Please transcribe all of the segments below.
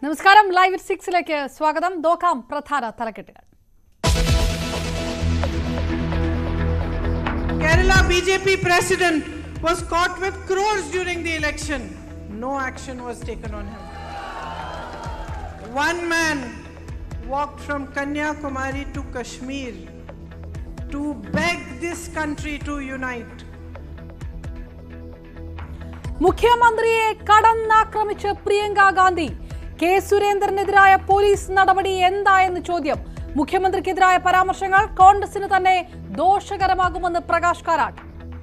നമസ്കാരം ലൈവ് സിക്സിലേക്ക് സ്വാഗതം നോക്കാം പ്രധാന തലക്കെട്ടുകൾ Kerala BJP president was caught with crores during the election. No action was taken on him. One man walked from Kanyakumari to Kashmir to beg this country to unite. മുഖ്യമന്ത്രിയെ കടന്നാക്രമിച്ച് Priyanka Gandhi K സുരേന്ദ്രനെതിരായ police നടപടി എന്തായെന്ന് ചോദ്യം മുഖ്യമന്ത്രിക്കെതിരായ പരാമർശങ്ങൾ കോൺഗ്രസിന് തന്നെ ദോഷകരമാകുമെന്ന് പ്രകാശ് കാരാട്ട്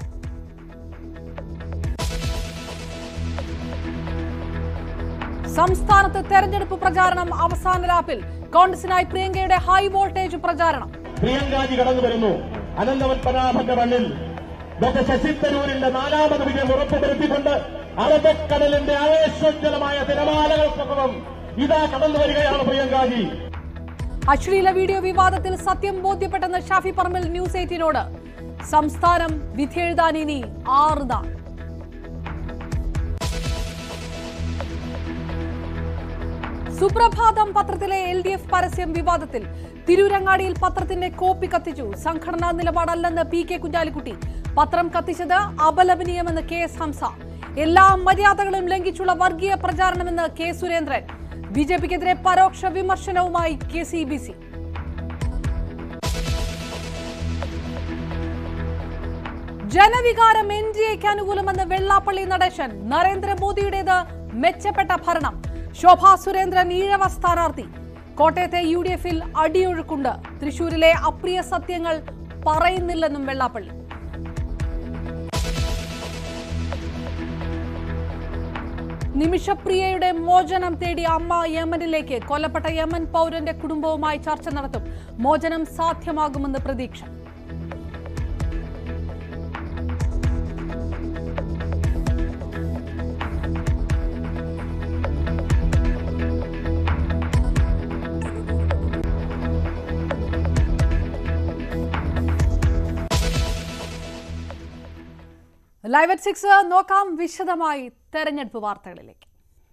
സംസ്ഥാനത്ത് തെരഞ്ഞെടുപ്പ് പ്രചാരണം അവസാന ലാപ്പിൽ കോൺഗ്രസിനായി പ്രിയങ്കയുടെ ഹൈ വോൾട്ടേജ് പ്രചാരണം പ്രിയങ്കാജി കടന്നു വരുന്നു അനന്തപത്മനാഭന്റെ മണ്ണിൽ ഡോക്ടർ ശശി തരൂരിന്റെ നാലാമത് വിജയം ഉറപ്പുവരുത്തിക്കൊണ്ട് അറബക്കടലിന്റെ ആവേശോജ്വലമായ തിരമാലകൾക്കൊപ്പം ഇതാ കടന്നു വരികയാണ് പ്രിയങ്കാജി അശ്ലീല വീഡിയോ വിവാദത്തിൽ സത്യം ബോധ്യപ്പെട്ടെന്ന് ഷാഫി പറമ്പിൽ ന്യൂസ് എയ്റ്റീനോട് സംസ്ഥാനം വിധിയെഴുതാൻ ഇനി ആറ് നാൾ സുപ്രഭാതം പത്രത്തിലെ എൽ ഡി എഫ് പരസ്യം വിവാദത്തിൽ തിരൂരങ്ങാടിയിൽ പത്രത്തിന്റെ കോപ്പി കത്തിച്ചു സംഘടനാ നിലപാടല്ലെന്ന് പി കെ കുഞ്ഞാലിക്കുട്ടി പത്രം കത്തിച്ചത് അപലപനീയമെന്ന് കെ എസ് ഹംസ എല്ലാ മര്യാദകളും ലംഘിച്ചുള്ള വർഗീയ പ്രചാരണമെന്ന് കെ സുരേന്ദ്രൻ ബി ജെ പിക്കെതിരെ പരോക്ഷ വിമർശനവുമായി കെ സി ബി സി ജനവികാരം എൻ ഡി എക്ക് അനുകൂലമെന്ന് വെള്ളാപ്പള്ളി നടേശൻ നരേന്ദ്രമോദിയുടേത് മെച്ചപ്പെട്ട ഭരണം ശോഭാ സുരേന്ദ്രൻ ഈഴവ സ്ഥാനാർത്ഥി കോട്ടയത്തെ യു ഡി എഫിൽ അടിയൊഴുക്കുണ്ട് തൃശൂരിലെ അപ്രിയ സത്യങ്ങൾ പറയുന്നില്ലെന്നും വെള്ളാപ്പള്ളി നിമിഷപ്രിയയുടെ മോചനം തേടി അമ്മ യമനിലേക്ക് കൊല്ലപ്പെട്ട യമൻ പൗരന്റെ കുടുംബവുമായി ചർച്ച നടത്തും മോചനം സാധ്യമാകുമെന്ന് പ്രതീക്ഷ ലൈവ് അറ്റ് സിക്സ് നോക്കാം വിശദമായി തെരഞ്ഞെടുപ്പ് വാർത്തകളിലേക്ക്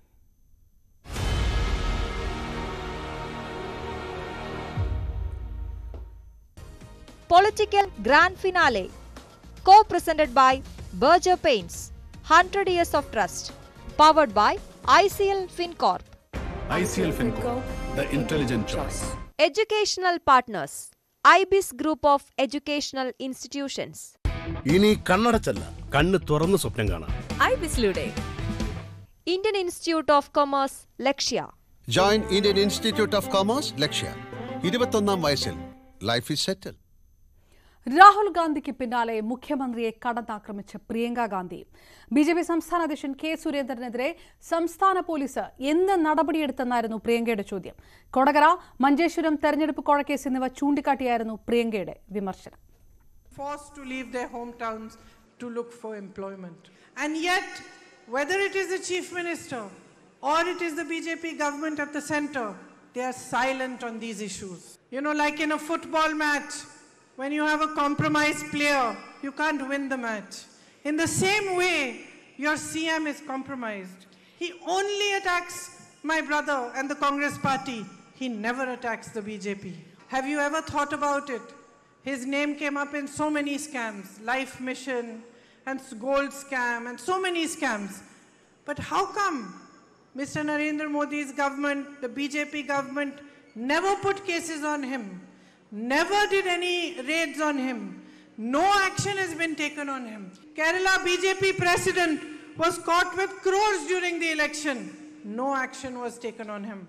Political Grand Finale, co presented by Berger Paints, 100 Years of Trust, powered by ICL FinCorp. ICL FinCo, the intelligent choice. Educational Partners, IBIS Group of Educational Institutions. ഇനി കണ്ണടച്ചല്ല കണ്ണ് തുറന്ന് സ്വപ്നം കാണാം ഐബിസിലൂടെ Indian institute of commerce Lakshya join Indian institute of commerce Lakshya ഇരുപത്തൊന്നാം വയസ്സിൽ life is settle Rahul ഗാന്ധിക്ക് പിന്നാലെ മുഖ്യമന്ത്രിയെ കടന്നാക്രമിച്ച Priyanka Gandhi B J P സംസ്ഥാന അധ്യക്ഷൻ കെ സുരേന്ദ്രനെതിരെ സംസ്ഥാന പോലീസ് എന്ത് നടപടിയെടുത്തെന്നായിരുന്നു പ്രിയങ്കയുടെ ചോദ്യം കൊടകര മഞ്ചേശ്വരം തെരഞ്ഞെടുപ്പ് കോഴക്കേസ് എന്നിവ ചൂണ്ടിക്കാട്ടിയായിരുന്നു പ്രിയങ്കയുടെ വിമർശനം forced to leave their hometowns to look for employment. And yet, whether it is the chief minister or it is the BJP government at the center, they are silent on these issues. You know, like in a football match, when you have a compromised player, you can't win the match. In the same way, your CM is compromised. He only attacks my brother and the Congress party. He never attacks the BJP. Have you ever thought about it? His name came up in so many scams, Life Mission and Gold Scam and so many scams. But how come Mr. Narendra Modi's government, the BJP government, never put cases on him, never did any raids on him, no action has been taken on him. Kerala BJP president was caught with crores during the election, no action was taken on him.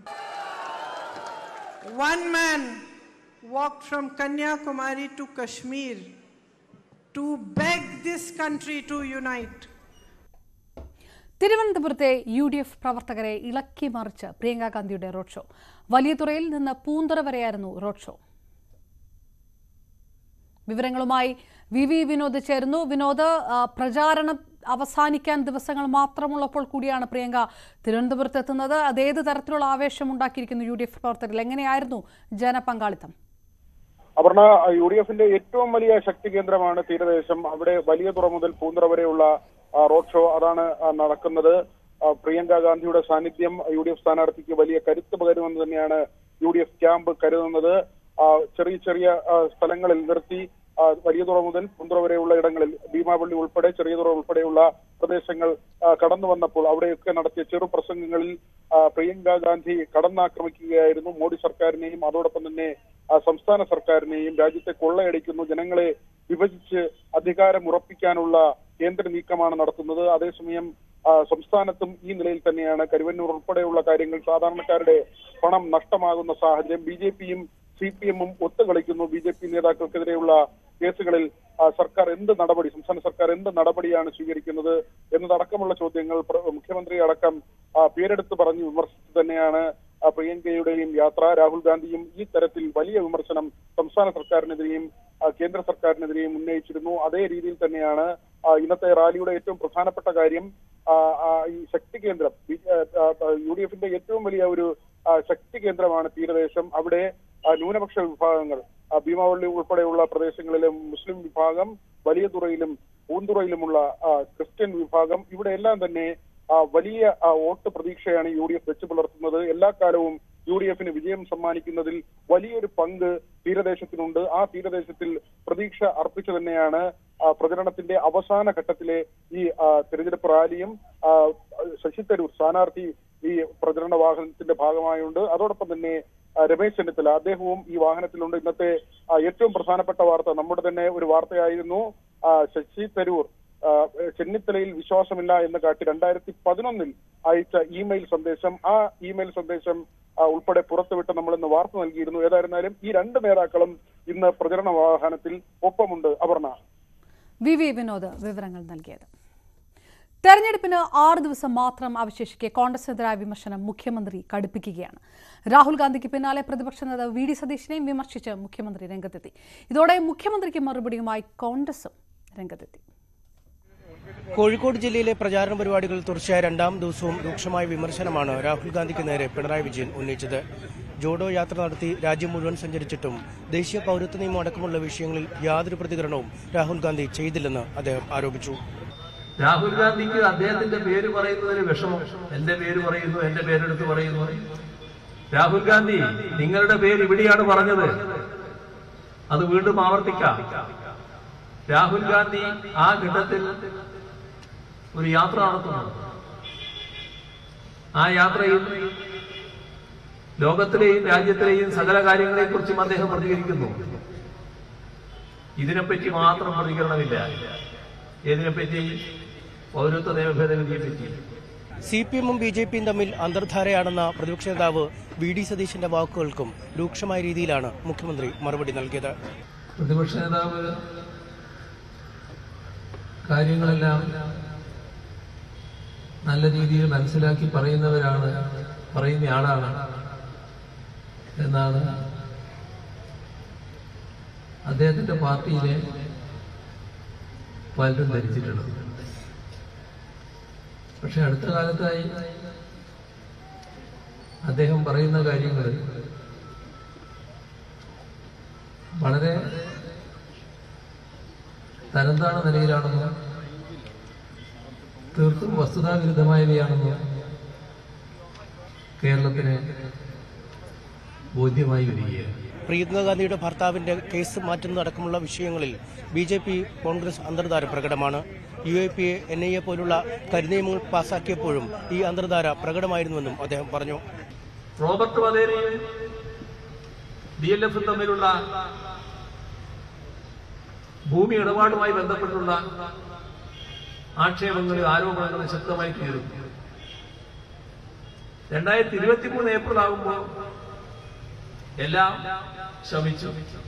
One man walked from Kanyakumari to Kashmir to beg this country to unite. തിരുവനന്തപുരത്തെ U D F പ്രവർത്തകരെ ഇളക്കി മറിച്ച് പ്രിയങ്ക ഗാന്ധിയുടെ road show വലിയതുറയിൽ നിന്ന് പൂന്തുറ വരെയായിരുന്നു road show വിവരങ്ങളുമായി V V Vinod ചേരുന്നു വിനോദ് ആ, പ്രചാരണം അവസാനിക്കാൻ ദിവസങ്ങൾ മാത്രമുള്ളപ്പോൾ കൂടിയാണ് പ്രിയങ്ക തിരുവനന്തപുരത്ത് എത്തുന്നത് അതേത് തരത്തിലുള്ള ആവേശം ഉണ്ടാക്കിയിരിക്കുന്നു യു ഡി എഫ് പ്രവർത്തകരിൽ എങ്ങനെയായിരുന്നു ജനപങ്കാളിത്തം അപർണ യു ഡി എഫിന്റെ ഏറ്റവും വലിയ ശക്തി കേന്ദ്രമാണ് തീരദേശം അവിടെ വലിയ തുറ മുതൽ പൂന്തറ വരെയുള്ള ആ, റോഡ് ഷോ അതാണ് ആ, നടക്കുന്നത് ആ, പ്രിയങ്ക ഗാന്ധിയുടെ സാന്നിധ്യം യു ഡി എഫ് സ്ഥാനാർത്ഥിക്ക് വലിയ കരുത്ത് പകരുമെന്ന് തന്നെയാണ് യു ഡി എഫ് ക്യാമ്പ് കരുതുന്നത് ആ, ചെറിയ ചെറിയ ആ, സ്ഥലങ്ങളിൽ നിർത്തി ആ, വലിയതുറ മുതൽ കുന്തുറ വരെയുള്ള ഇടങ്ങളിൽ ഭീമാപള്ളി ഉൾപ്പെടെ ചെറിയതുറ ഉൾപ്പെടെയുള്ള പ്രദേശങ്ങൾ ആ, കടന്നു വന്നപ്പോൾ അവിടെയൊക്കെ നടത്തിയ ചെറു പ്രസംഗങ്ങളിൽ ആ, പ്രിയങ്ക ഗാന്ധി കടന്നാക്രമിക്കുകയായിരുന്നു മോഡി സർക്കാരിനെയും അതോടൊപ്പം തന്നെ ആ, സംസ്ഥാന സർക്കാരിനെയും രാജ്യത്തെ കൊള്ളയടിക്കുന്നു ജനങ്ങളെ വിഭജിച്ച് അധികാരം ഉറപ്പിക്കാനുള്ള കേന്ദ്ര നീക്കമാണ് നടത്തുന്നത് അതേസമയം ആ, സംസ്ഥാനത്തും ഈ നിലയിൽ തന്നെയാണ് കരുവന്നൂർ ഉൾപ്പെടെയുള്ള കാര്യങ്ങൾ സാധാരണക്കാരുടെ പണം നഷ്ടമാകുന്ന സാഹചര്യം ബി ജെ പിയും സി പി എമ്മും ഒത്തുകളിക്കുന്നു ബി ജെ പി നേതാക്കൾക്കെതിരെയുള്ള കേസുകളിൽ ആ, സർക്കാർ എന്ത് നടപടി സംസ്ഥാന സർക്കാർ എന്ത് നടപടിയാണ് സ്വീകരിക്കുന്നത് എന്നതടക്കമുള്ള ചോദ്യങ്ങൾ പ്ര- മുഖ്യമന്ത്രി അടക്കം ആ, പേരെടുത്ത് പറഞ്ഞ് വിമർശിച്ചു തന്നെയാണ് ആ, പ്രിയങ്കയുടെയും യാത്ര രാഹുൽ ഗാന്ധിയും ഈ തരത്തിൽ വലിയ വിമർശനം സംസ്ഥാന സർക്കാരിനെതിരെയും ആ, കേന്ദ്ര സർക്കാരിനെതിരെയും ഉന്നയിച്ചിരുന്നു അതേ രീതിയിൽ തന്നെയാണ് ആ, ഇന്നത്തെ റാലിയുടെ ഏറ്റവും പ്രധാനപ്പെട്ട കാര്യം ആ, ആ, ഈ ശക്തി കേന്ദ്രം യു ഡി എഫിന്റെ ഏറ്റവും വലിയ ഒരു ആ, ശക്തി കേന്ദ്രമാണ് തീരദേശം അവിടെ ആ, ന്യൂനപക്ഷ വിഭാഗങ്ങൾ ആ, ഭീമാവള്ളി ഉൾപ്പെടെയുള്ള പ്രദേശങ്ങളിലെ മുസ്ലിം വിഭാഗം വലിയ തുറയിലും പൂന്തുറയിലുമുള്ള ആ, ക്രിസ്ത്യൻ വിഭാഗം ഇവിടെ എല്ലാം തന്നെ ആ, വലിയ ആ, വോട്ട് പ്രതീക്ഷയാണ് യു ഡി എഫ് വെച്ച് പുലർത്തുന്നത് എല്ലാ കാലവും യു ഡി എഫിന് വിജയം സമ്മാനിക്കുന്നതിൽ വലിയൊരു പങ്ക് തീരദേശത്തിനുണ്ട് ആ തീരദേശത്തിൽ പ്രതീക്ഷ അർപ്പിച്ചു തന്നെയാണ് ആ, പ്രചരണത്തിന്റെ അവസാന ഘട്ടത്തിലെ ഈ ആ, തെരഞ്ഞെടുപ്പ് റാലിയും ആ, ശശി തരൂർ സ്ഥാനാർത്ഥി ഈ പ്രചരണ വാഹനത്തിന്റെ ഭാഗമായുണ്ട് അതോടൊപ്പം തന്നെ ആ, രമേശ് ചെന്നിത്തല അദ്ദേഹവും ഈ വാഹനത്തിലുണ്ട് ഇന്നത്തെ ആ, ഏറ്റവും പ്രധാനപ്പെട്ട വാർത്ത നമ്മുടെ തന്നെ ഒരു വാർത്തയായിരുന്നു ആ, ശശി തരൂർ ആ, ചെന്നിത്തലയിൽ വിശ്വാസമില്ല എന്ന് കാട്ടി രണ്ടായിരത്തി പതിനൊന്നിൽ അയച്ച ഇമെയിൽ സന്ദേശം ആ ഇമെയിൽ സന്ദേശം ആ, ഉൾപ്പെടെ പുറത്തുവിട്ട് നമ്മൾ ഇന്ന് വാർത്ത നൽകിയിരുന്നു ഏതായിരുന്നാലും ഈ രണ്ട് നേതാക്കളും ഇന്ന് പ്രചരണ വാഹനത്തിൽ ഒപ്പമുണ്ട് അപർണ വി വി വിനോദ് വിവരങ്ങൾ നൽകിയത് തെരഞ്ഞെടുപ്പിന് ആറ് ദിവസം മാത്രം അവശേഷിക്കെ കോൺഗ്രസിനെതിരായ വിമർശനം മുഖ്യമന്ത്രി കടുപ്പിക്കുകയാണ് രാഹുൽ ഗാന്ധിക്ക് പിന്നാലെ പ്രതിപക്ഷ നേതാവ് വി ഡി സതീശിനെയും വിമർശിച്ച് മുഖ്യമന്ത്രി രംഗത്തെത്തി ഇതോടെ മുഖ്യമന്ത്രിക്ക് മറുപടിയുമായി കോൺഗ്രസും രംഗത്തെത്തി കോഴിക്കോട് ജില്ലയിലെ പ്രചാരണ പരിപാടികൾ തുടർച്ചയായ രണ്ടാം ദിവസവും രൂക്ഷമായ വിമർശനമാണ് രാഹുൽ ഗാന്ധിക്ക് നേരെ പിണറായി വിജയൻ ഉന്നയിച്ചത് ജോഡോ യാത്ര നടത്തി രാജ്യം മുഴുവൻ സഞ്ചരിച്ചിട്ടും ദേശീയ പൗരത്വ നിയമം അടക്കമുള്ള വിഷയങ്ങളിൽ യാതൊരു പ്രതികരണവും രാഹുൽ ഗാന്ധി ചെയ്തില്ലെന്ന് അദ്ദേഹം ആരോപിച്ചു രാഹുൽ ഗാന്ധിക്ക് അദ്ദേഹത്തിന്റെ പേര് പറയുന്നതിന് വിഷമം എന്റെ പേര് പറയുന്നു എന്റെ പേരെടുത്ത് പറയുന്നു രാഹുൽ ഗാന്ധി നിങ്ങളുടെ പേര് ഇവിടെയാണ് പറഞ്ഞത് അത് വീണ്ടും ആവർത്തിക്കാം രാഹുൽ ഗാന്ധി ആ ഘട്ടത്തിൽ ഒരു യാത്ര നടത്തുന്നു ആ യാത്രയിൽ ലോകത്തിലെയും രാജ്യത്തിലെയും സകല കാര്യങ്ങളെക്കുറിച്ചും അദ്ദേഹം പ്രതികരിക്കുന്നു ഇതിനെപ്പറ്റി മാത്രം പ്രതികരണമില്ല ഏതിനെപ്പറ്റി പൗരത്വ നിയമ ഭേദഗതിയെ പറ്റി സി പി എമ്മും ബി ജെ പിയും തമ്മിൽ അന്തർധാരയാണെന്ന പ്രതിപക്ഷ നേതാവ് വി ഡി സതീശന്റെ വാക്കുകൾക്കും രൂക്ഷമായ രീതിയിലാണ് മുഖ്യമന്ത്രി മറുപടി നൽകിയത് പ്രതിപക്ഷ നേതാവ് കാര്യങ്ങളെല്ലാം നല്ല രീതിയിൽ മനസ്സിലാക്കി പറയുന്നവരാണ് പറയുന്ന ആളാണ് എന്നാണ് അദ്ദേഹത്തിന്റെ പാർട്ടിയിലെ പലരും ധരിച്ചിട്ടുള്ളത് പക്ഷെ അടുത്ത കാലത്തായി അദ്ദേഹം പറയുന്ന കാര്യങ്ങൾ വളരെ തരംതാണ നിലയിലാണെന്നോ തീർത്തും വസ്തുതാവിരുദ്ധമായവയാണെന്നോ കേരളത്തിന് ബോധ്യമായി വരികയാണ് പ്രിയങ്ക ഗാന്ധിയുടെ ഭർത്താവിന്റെ കേസ് മാറ്റുന്നതടക്കമുള്ള വിഷയങ്ങളിൽ ബി ജെ പി കോൺഗ്രസ് അന്തർധാര പ്രകടമാണ് U A P A N I A പോലുള്ള കരിനിയമങ്ങൾ പാസാക്കിയപ്പോഴും ഈ അന്തർധാര പ്രകടമായിരുന്നുവെന്നും അദ്ദേഹം പറഞ്ഞു റോബർട്ട് വധേരയും ഡി എൽ എഫും തമ്മിലുള്ള ഭൂമി ഇടപാടുമായി ബന്ധപ്പെട്ടുള്ള ആക്ഷേപങ്ങളും ആരോപണങ്ങളും ശക്തമായി കയറും രണ്ടായിരത്തി ഇരുപത്തി മൂന്ന് ഏപ്രിൽ ആകുമ്പോൾ എല്ലാം ശമിച്ചു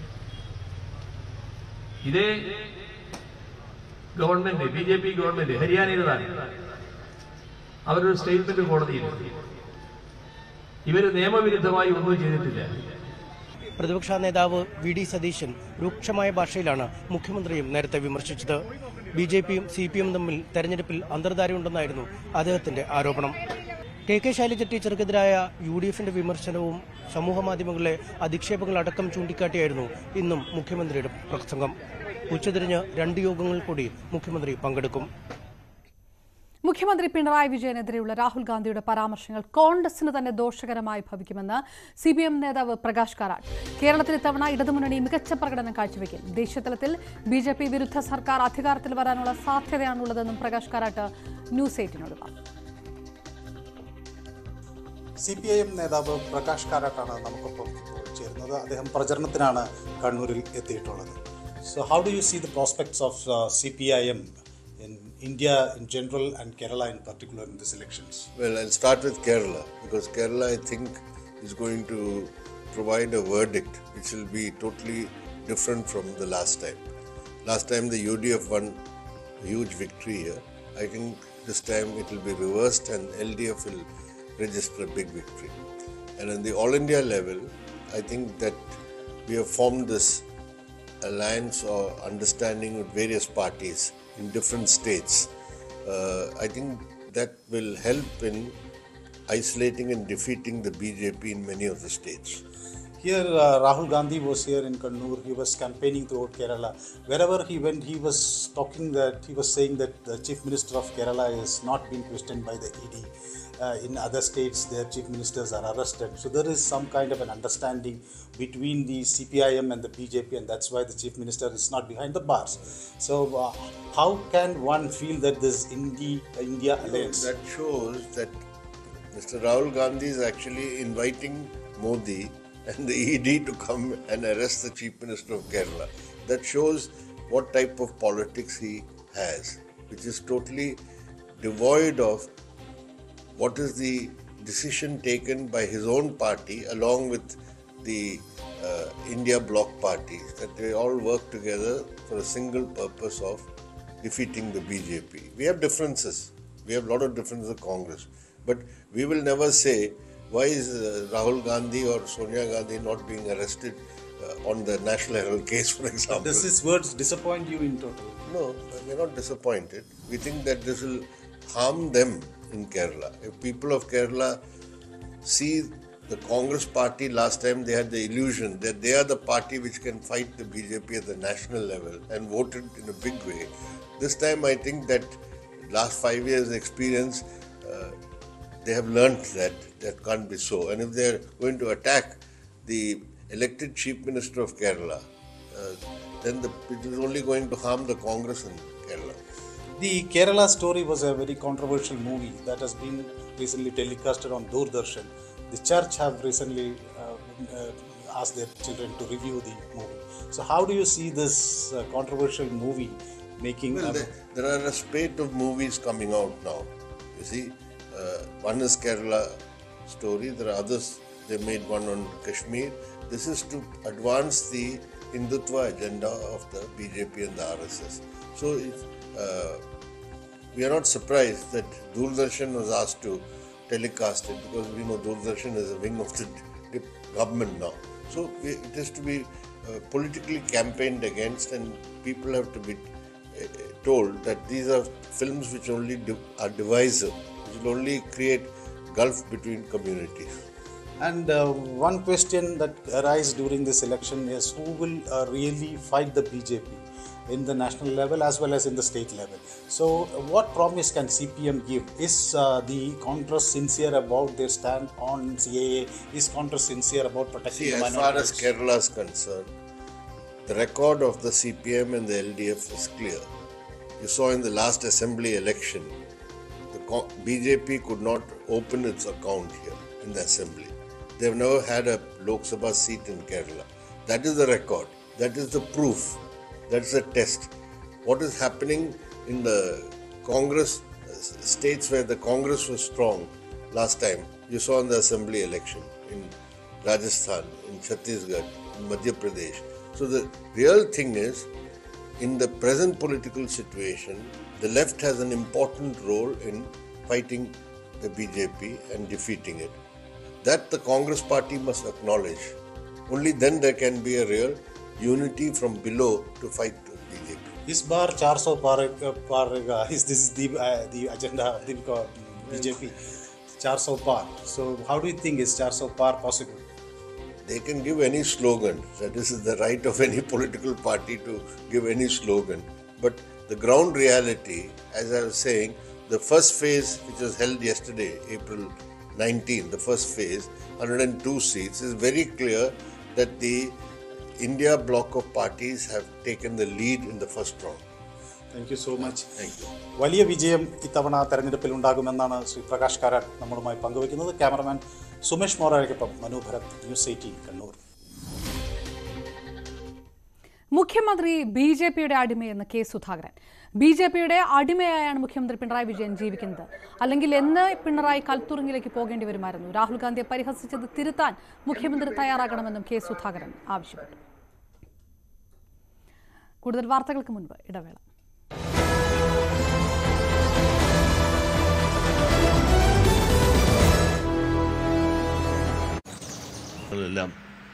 ഇതേ government B J P government ഹരിയാനയിലാണ് അവരൊരു സ്റ്റേറ്റ്മെന്റ് കോടതിയിൽ ഇവര് നിയമവിരുദ്ധമായി ഒന്നും ചെയ്തിട്ടില്ല പ്രതിപക്ഷ നേതാവ് വി ഡി സതീശൻ രൂക്ഷമായ ഭാഷയിലാണ് മുഖ്യമന്ത്രിയും നേരത്തെ വിമർശിച്ചത് ബി ജെ പിയും സി പി എം തമ്മിൽ തെരഞ്ഞെടുപ്പിൽ അന്തർധാരയുണ്ടെന്നായിരുന്നു അദ്ദേഹത്തിന്റെ ആരോപണം കെ കെ ശൈലജ ടീച്ചർക്കെതിരായ യു ഡി എഫിന്റെ വിമർശനവും സമൂഹമാധ്യമങ്ങളിലെ അധിക്ഷേപങ്ങളടക്കം ചൂണ്ടിക്കാട്ടിയായിരുന്നു ഇന്നും മുഖ്യമന്ത്രിയുടെ പ്രസംഗം ഉച്ചതിരിഞ്ഞ് രണ്ട് യോഗങ്ങളിൽ കൂടി മുഖ്യമന്ത്രി പങ്കെടുക്കും മുഖ്യമന്ത്രി പിണറായി വിജയനെതിരെയുള്ള രാഹുൽ ഗാന്ധിയുടെ പരാമർശങ്ങൾ കോൺഗ്രസിന് തന്നെ ദോഷകരമായി ഭവിക്കുമെന്ന് സി പി എം നേതാവ് പ്രകാശ് കാരാട്ട് കേരളത്തിൽ ഇത്തവണ ഇടതുമുന്നണി മികച്ച പ്രകടനം കാഴ്ചവെക്കും ദേശീയതലത്തിൽ ബി ജെ പി വിരുദ്ധ സർക്കാർ അധികാരത്തിൽ വരാനുള്ള സാധ്യതയാണുള്ളതെന്നും പ്രകാശ് കാരാട്ട് ന്യൂസ് എയ്റ്റിനോട് പറഞ്ഞു സി പി ഐ എം നേതാവ് പ്രകാശ് കാരാട്ടാണ് നമുക്കൊപ്പം ചേരുന്നത് അദ്ദേഹം പ്രചരണത്തിനാണ് കണ്ണൂരിൽ എത്തിയിട്ടുള്ളത് so how do you see the prospects of C P I M in India in general and Kerala in particular in these elections? Well, I'll start with Kerala because Kerala, I think, is going to provide a verdict which will be totally different from the last time. Last time the UDF won a huge victory here. I think this time it will be reversed and LDF will register a big victory. And on the all India level, I think that we have formed this alliance or understanding with various parties in different states. Uh, I think that will help in isolating and defeating the BJP in many of the states. Here, uh, Rahul Gandhi was here in Kannur. He was campaigning throughout Kerala. Wherever he went, he was talking that he was saying that the chief minister of Kerala is not being questioned by the ED. Uh, in other states, their chief ministers are arrested. So there is some kind of an understanding between the CPIM and the BJP, and that's why the chief minister is not behind the bars. So, uh, how can one feel that this Indi- India alliance? That shows that Mr. Rahul Gandhi is actually inviting Modi and the ED to come and arrest the Chief Minister of Kerala. That shows what type of politics he has, which is totally devoid of what is the decision taken by his own party along with the uh, India bloc parties, that they all work together for a single purpose of defeating the BJP. We have differences. We have a lot of differences with Congress. But we will never say why is uh, Rahul Gandhi or Sonia Gandhi not being arrested uh, on the National Herald case, for example. Does his words disappoint you in total? No, we're not disappointed. We think that this will harm them in Kerala. If people of Kerala see the Congress party last time, they had the illusion that they are the party which can fight the BJP at the national level and voted in a big way. This time, I think that last five years' experience, uh, they have learnt that that can't be so. And if they're going to attack the elected chief minister of Kerala, uh, then the, it is only going to harm the Congress in Kerala. The Kerala story was a very controversial movie that has been recently telecasted on Doordarshan. The church have recently uh, uh, asked their children to review the movie. So, how do you see this uh, controversial movie making? Well, uh, there, there are a spate of movies coming out now. You see, uh, one is Kerala story. There are others. They made one on Kashmir. This is to advance the Hindutva agenda of the BJP and the RSS. So it's, uh, we are not surprised that Doordarshan was asked to telecast it because we know Doordarshan is a wing of the d- government now. So we, it has to be uh, politically campaigned against, and people have to be uh, told that these are films which only div- are divisive, which will only create gulf between communities. And uh, one question that arises during this election is who will uh, really fight the BJP in the national level as well as in the state level. So, uh, what promise can CPM give? Is uh, the Congress sincere about their stand on CAA? Is Congress sincere about protecting See, the as far as minorities? Kerala is concerned, the record of the CPM and the LDF is clear. You saw in the last assembly election, the co- BJP could not open its account here in the assembly. They've never had a Lok Sabha seat in Kerala. That is the record. That is the proof. That's the test. What is happening in the Congress uh, s- states where the Congress was strong last time? You saw in the assembly election in Rajasthan, in Chhattisgarh, in Madhya Pradesh. So the real thing is, in the present political situation, the left has an important role in fighting the BJP and defeating it. That the Congress party must acknowledge. Only then there can be a real unity from below to fight the BJP. Is bar 400 par, par is this the uh, the agenda of the uh, BJP? 400 par. So, how do you think is 400 par possible? They can give any slogan. That is the right of any political party to give any slogan. But the ground reality, as I was saying, the the first phase, which was held yesterday, April 19, the first phase, 102 seats, is very clear that the India bloc of parties have taken the lead in the first round. Thank you so much Thank you. വലിയ വിജയം ഇത്തവണ തെരഞ്ഞെടുപ്പിൽ ഉണ്ടാകുമെന്നാണ് ശ്രീ പ്രകാശ് കാരാട്ട് നമ്മളുമായി പങ്കുവയ്ക്കുന്നത് cameraman Sumesh മോറാരയ്ക്കൊപ്പം Manu Bharath news eighteen Kannur മുഖ്യമന്ത്രി B J പിയുടെ അടിമയെന്ന് കെ സുധാകരൻ ബി ജെ പിയുടെ അടിമയായാണ് മുഖ്യമന്ത്രി പിണറായി വിജയൻ ജീവിക്കുന്നത് അല്ലെങ്കിൽ എന്ന് പിണറായി കൽത്തുറുങ്ങിലേക്ക് പോകേണ്ടി വരുമായിരുന്നു രാഹുൽ ഗാന്ധിയെ പരിഹസിച്ചത് തിരുത്താൻ മുഖ്യമന്ത്രി തയ്യാറാകണമെന്നും കെ സുധാകരൻ ആവശ്യപ്പെട്ടു കൂടുതൽ വാർത്തകൾക്ക് മുൻപ് ഇടവേള എല്ലാം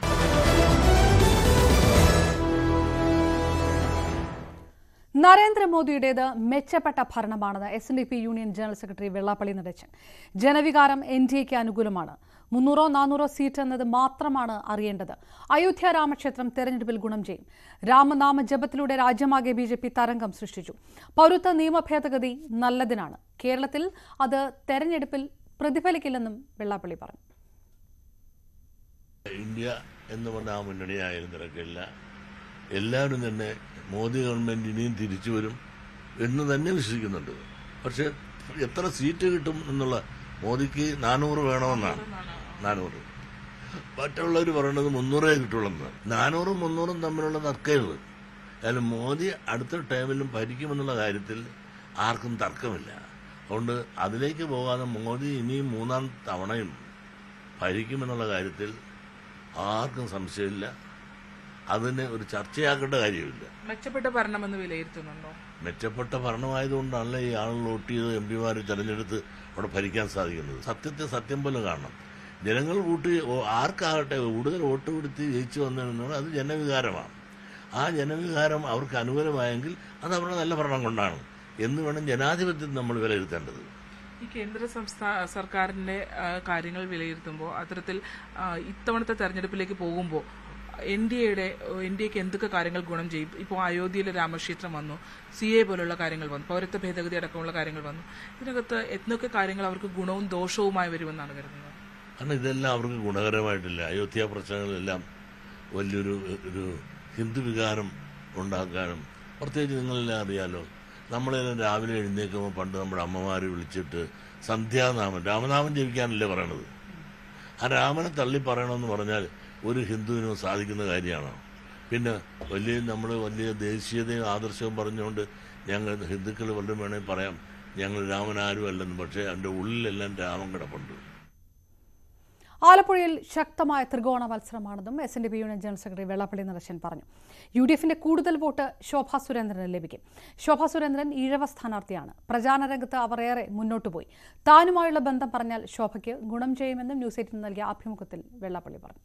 നരേന്ദ്രമോദിയുടേത് മെച്ചപ്പെട്ട ഭരണമാണെന്ന് S N D P union general secretary Vellappally Natesan ജനവികാരം എൻ ഡി എക്ക് അനുകൂലമാണ് മുന്നൂറോ നാനൂറോ സീറ്റ് എന്നത് മാത്രമാണ് അറിയേണ്ടത് അയോധ്യ രാമക്ഷേത്രം തെരഞ്ഞെടുപ്പിൽ ഗുണം ചെയ്യും രാമനാമ ജപത്തിലൂടെ രാജ്യമാകെ ബി ജെ പി തരംഗം സൃഷ്ടിച്ചു പൗരത്വ നിയമ ഭേദഗതി നല്ലതിനാണ് കേരളത്തിൽ അത് തെരഞ്ഞെടുപ്പിൽ പ്രതിഫലിക്കില്ലെന്നും വെള്ളാപ്പള്ളി പറഞ്ഞു ഇന്ത്യ എന്ന് പറഞ്ഞ ആ മുന്നണിയായിരുന്നു നിരക്കില്ല എല്ലാവരും തന്നെ മോദി ഗവൺമെന്റ് ഇനിയും തിരിച്ചു വരും എന്ന് തന്നെ വിശ്വസിക്കുന്നുണ്ട് പക്ഷെ എത്ര സീറ്റ് കിട്ടും എന്നുള്ള മോദിക്ക് നാനൂറ് വേണമെന്നാണ് നാനൂറ് മറ്റുള്ളവർ പറയുന്നത് മുന്നൂറേ കിട്ടുള്ളൂ നാനൂറും മുന്നൂറും തമ്മിലുള്ള തർക്കമുള്ളൂ അതായത് മോദി അടുത്ത ടൈമിലും ഭരിക്കുമെന്നുള്ള കാര്യത്തിൽ ആർക്കും തർക്കമില്ല അതുകൊണ്ട് അതിലേക്ക് പോകാതെ മോദി ഇനിയും മൂന്നാം തവണയും ഭരിക്കുമെന്നുള്ള കാര്യത്തിൽ ആർക്കും സംശയമില്ല അതിന് ഒരു ചർച്ചയാക്കേണ്ട കാര്യമില്ല മെച്ചപ്പെട്ട ഭരണമെന്ന് വിലയിരുത്തുന്നുണ്ടോ മെച്ചപ്പെട്ട ഭരണമായതുകൊണ്ടാണല്ലോ ഈ ആളുകൾ വോട്ട് ചെയ്ത് എം പിമാർ തെരഞ്ഞെടുത്ത് അവിടെ ഭരിക്കാൻ സാധിക്കുന്നത് സത്യത്തെ സത്യം പോലെ കാണണം ജനങ്ങൾ വോട്ട് ഓ- ആർക്കാകട്ടെ കൂടുതൽ വോട്ട് കൊടുത്ത് ജയിച്ചു വന്നതെന്നാണ് അത് ജനവികാരമാണ് ആ ജനവികാരം അവർക്ക് അനുകൂലമായെങ്കിൽ അത് അവരുടെ നല്ല ഭരണം കൊണ്ടാണ് എന്ന് വേണം ജനാധിപത്യത്തിൽ നമ്മൾ വിലയിരുത്തേണ്ടത് ഈ കേന്ദ്ര സംസ്ഥാന സർക്കാരിന്റെ ആ, കാര്യങ്ങൾ വിലയിരുത്തുമ്പോൾ അത്തരത്തിൽ ആ, ഇത്തവണത്തെ തെരഞ്ഞെടുപ്പിലേക്ക് പോകുമ്പോൾ എൻ ഡി എയുടെ എൻ ഡി എക്ക് എന്തൊക്കെ കാര്യങ്ങൾ ഗുണം ചെയ്യും ഇപ്പോൾ അയോധ്യയിലെ രാമക്ഷേത്രം വന്നു സി എ പോലുള്ള കാര്യങ്ങൾ വന്നു പൗരത്വ ഭേദഗതി അടക്കമുള്ള കാര്യങ്ങൾ വന്നു ഇതിനകത്ത് എന്തൊക്കെ കാര്യങ്ങൾ അവർക്ക് ഗുണവും ദോഷവുമായി വരുമെന്നാണ് കരുതുന്നത് കാരണം ഇതെല്ലാം അവർക്ക് ഗുണകരമായിട്ടില്ല അയോധ്യ പ്രശ്നങ്ങളെല്ലാം വലിയൊരു ഒരു ഹിന്ദു വികാരം ഉണ്ടാക്കാനും പ്രത്യേകിച്ച് നിങ്ങളെല്ലാം അറിയാലോ നമ്മളെല്ലാം രാവിലെ എഴുന്നേൽക്കുമ്പോൾ പണ്ട് നമ്മുടെ അമ്മമാരെ വിളിച്ചിട്ട് സന്ധ്യാനാമം രാമനാമം ജപിക്കാനല്ലേ പറയണത് ആ രാമനെ തള്ളി പറയണമെന്ന് പറഞ്ഞാൽ ഒരു ഹിന്ദുവിനും സാധിക്കുന്ന കാര്യമാണോ പിന്നെ വലിയ നമ്മൾ വലിയ ദേശീയതയും ആദർശവും പറഞ്ഞുകൊണ്ട് ഞങ്ങൾ ഹിന്ദുക്കൾ വല്ലതും വേണമെങ്കിൽ പറയാം ഞങ്ങൾ രാമനാരും അല്ലെന്ന് പക്ഷേ എൻ്റെ ഉള്ളിലെല്ലാം രാമൻ കിടപ്പുണ്ട് ആലപ്പുഴയിൽ ശക്തമായ ത്രികോണ മത്സരമാണെന്നും S N D P union general secretary Vellappally Natesan പറഞ്ഞു യു ഡി എഫിന്റെ കൂടുതൽ വോട്ട് ശോഭാ സുരേന്ദ്രന് ലഭിക്കും ശോഭാ സുരേന്ദ്രൻ ഈഴവ സ്ഥാനാർത്ഥിയാണ് പ്രചാരണ രംഗത്ത് അവർ ഏറെ മുന്നോട്ട് പോയി താനുമായുള്ള ബന്ധം പറഞ്ഞാൽ ശോഭയ്ക്ക് ഗുണം ചെയ്യുമെന്നും ന്യൂസ് എയ്റ്റിന് നൽകിയ അഭിമുഖത്തിൽ വെള്ളാപ്പള്ളി പറഞ്ഞു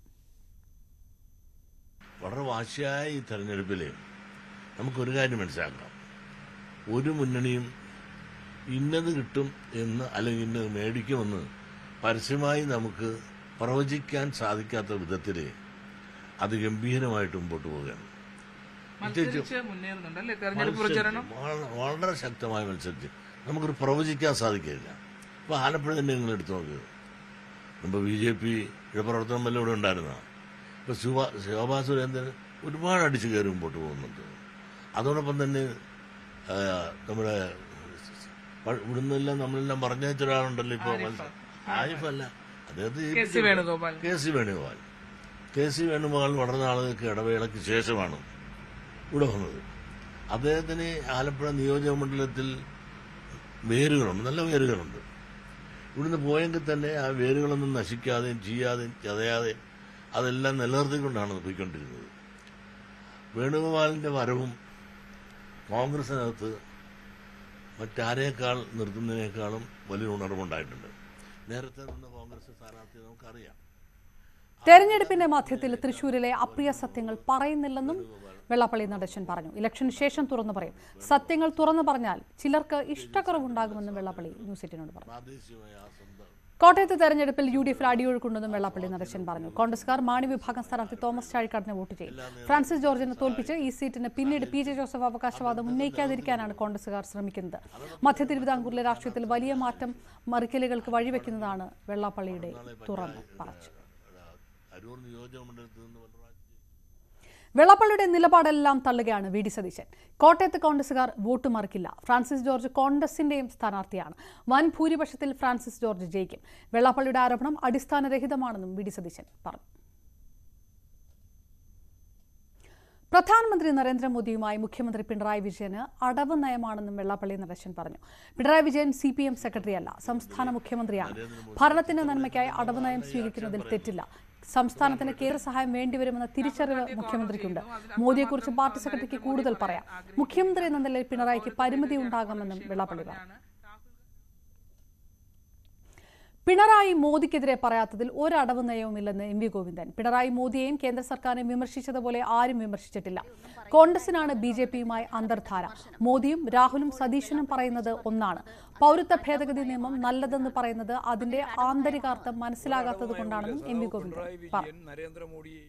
വളരെ വാശിയായ ഈ തെരഞ്ഞെടുപ്പിൽ നമുക്കൊരു കാര്യം മനസ്സിലാക്കാം ഒരു മുന്നണിയും ഇന്നത് കിട്ടും എന്ന് അല്ലെങ്കിൽ ഇന്നത് മേടിക്കുമെന്ന് പരസ്യമായി നമുക്ക് പ്രവചിക്കാൻ സാധിക്കാത്ത വിധത്തിൽ അതിഗംഭീരമായിട്ട് മുമ്പോട്ട് പോവുകയാണ് പ്രത്യേകിച്ച് മത്സരിച്ച് മുന്നേറുന്നുണ്ട് അല്ലേ തെരഞ്ഞെടുപ്പ് മത്സരിച്ച് പ്രചരണം വള- വളരെ ശക്തമായ മത്സരിച്ച് നമുക്കൊരു പ്രവചിക്കാൻ സാധിക്കില്ല ഇപ്പോൾ ആലപ്പുഴ തന്നെ നിങ്ങൾ എടുത്തു നോക്കുക മുമ്പ് ബി ജെ പിയുടെ പ്രവർത്തനം വല്ല ഇവിടെ ഉണ്ടായിരുന്ന ഇപ്പോൾ ശോഭ ശോഭാ സുരേന്ദ്രൻ ഒരുപാട് അടിച്ചു കയറി മുമ്പോട്ട് പോകുന്നുണ്ട് അതോടൊപ്പം തന്നെ ആ, നമ്മുടെ പ- ഇവിടുന്നെല്ലാം നമ്മളെല്ലാം പറഞ്ഞയച്ച ഒരാളുണ്ടല്ലോ ഇപ്പോൾ ആരിഫ് അല്ല അദ്ദേഹത്തെ K C Venugopal. K C Venugopal K C Venugopal വളരെ നാളുകൾക്ക് ഇടവേളയ്ക്ക് ശേഷമാണ് ഇവിടെ വന്നത് അദ്ദേഹത്തിന് ആലപ്പുഴ നിയോജക മണ്ഡലത്തിൽ വേരുകളുണ്ട് നല്ല വേരുകളുണ്ട് ഇവിടുന്ന് പോയെങ്കിൽ തന്നെ ആ വേരുകളൊന്നും നശിക്കാതെയും ചെയ്യാതെയും ചതയാതെയും അതെല്ലാം നിലനിർത്തിക്കൊണ്ടാണ് പോയിക്കൊണ്ടിരുന്നത് വേണുഗോപാലിന്റെ വരവും കോൺഗ്രസിനകത്ത് മറ്റാരേക്കാൾ നിർത്തുന്നതിനേക്കാളും വലിയ ഉണർവുണ്ടായിട്ടുണ്ട് നേരത്തെ നിന്ന് കോൺഗ്രസ് സ്ഥാനാർത്ഥി നമുക്കറിയാം തെരഞ്ഞെടുപ്പിന്റെ മധ്യത്തിൽ തൃശൂരിലെ അപ്രിയ സത്യങ്ങൾ പറയുന്നില്ലെന്നും വെള്ളാപ്പള്ളി നടേശൻ പറഞ്ഞു ഇലക്ഷന് ശേഷം തുറന്നു പറയും സത്യങ്ങൾ തുറന്നു പറഞ്ഞാൽ ചിലർക്ക് ഇഷ്ടക്കുറവുണ്ടാകുമെന്നും വെള്ളാപ്പള്ളി ന്യൂസ് എയ്റ്റീനോട് പറഞ്ഞു കോട്ടയത്ത് തെരഞ്ഞെടുപ്പിൽ യു ഡി എഫിൽ അടിയൊഴുക്കുണ്ടെന്നും വെള്ളാപ്പള്ളി നടേശൻ പറഞ്ഞു കോൺഗ്രസ്കാർ മാണി വിഭാഗം സ്ഥാനാർത്ഥി തോമസ് ചാഴിക്കാടിനെ വോട്ട് ചെയ്യും ഫ്രാൻസിസ് ജോർജിനെ തോൽപ്പിച്ച് ഈ സീറ്റിന് പിന്നീട് പി ജെ ജോസഫ് അവകാശവാദം ഉന്നയിക്കാതിരിക്കാനാണ് കോൺഗ്രസുകാർ ശ്രമിക്കുന്നത് മധ്യ തിരുവിതാംകൂറിലെ രാഷ്ട്രീയത്തിൽ വലിയ മാറ്റം മറിക്കലുകൾക്ക് വഴിവെക്കുന്നതാണ് വെള്ളാപ്പള്ളിയുടെ തുറന്നു പറച്ചു അരൂർ നിയോജകമണ്ഡലത്തിൽ നിന്ന് പിണറായി വെള്ളാപ്പള്ളിയുടെ നിലപാടെല്ലാം തള്ളുകയാണ് വി ഡി സതീശൻ കോട്ടയത്ത് കോൺഗ്രസുകാർ വോട്ട് മറിക്കില്ല ഫ്രാൻസിസ് ജോർജ് കോൺഗ്രസിന്റെയും സ്ഥാനാർത്ഥിയാണ് വൻ ഭൂരിപക്ഷത്തിൽ ഫ്രാൻസിസ് ജോർജ് ജയിക്കും വെള്ളാപ്പള്ളിയുടെ ആരോപണം അടിസ്ഥാനരഹിതമാണെന്നും വി ഡി സതീശൻ പറഞ്ഞു പ്രധാനമന്ത്രി നരേന്ദ്രമോദിയുമായി മുഖ്യമന്ത്രി പിണറായി വിജയന് അടവ് നയമാണെന്നും വെള്ളാപ്പള്ളി നടേശൻ പറഞ്ഞു Pinarayi Vijayan C P M സെക്രട്ടറിയല്ല സംസ്ഥാന മുഖ്യമന്ത്രിയാണ് ഭരണത്തിന്റെ നന്മയ്ക്കായി അടവ് നയം സ്വീകരിക്കുന്നതിൽ തെറ്റില്ല സംസ്ഥാനത്തിന് കേന്ദ്ര സഹായം വേണ്ടിവരുമെന്ന തിരിച്ചറിവ് മുഖ്യമന്ത്രിക്കുണ്ട് മോദിയെക്കുറിച്ച് പാർട്ടി സെക്രട്ടറിക്ക് കൂടുതൽ പറയാം മുഖ്യമന്ത്രി എന്ന നിലയിൽ പിണറായിക്ക് പരിമിതി ഉണ്ടാകാമെന്നും വെള്ളാപ്പള്ളി പറഞ്ഞു പിണറായി മോദിക്കെതിരെ പറയാത്തതിൽ ഒരടവ് നയവുമില്ലെന്ന് എം വി ഗോവിന്ദൻ പിണറായി മോദിയെയും കേന്ദ്ര സർക്കാരിനെ വിമർശിച്ചതുപോലെ ആരും വിമർശിച്ചിട്ടില്ല കോൺഗ്രസിനാണ് ബി ജെ പിയുമായി അന്തർധാര മോദിയും രാഹുലും സതീശനും പറയുന്നത് ഒന്നാണ് പൗരത്വ ഭേദഗതി നിയമം നല്ലതെന്ന് പറയുന്നത് അതിന്റെ ആന്തരികാർത്ഥം മനസ്സിലാകാത്തത് കൊണ്ടാണെന്നും എം വി ഗോവിന്ദൻ പറഞ്ഞു നരേന്ദ്രമോദിയെയും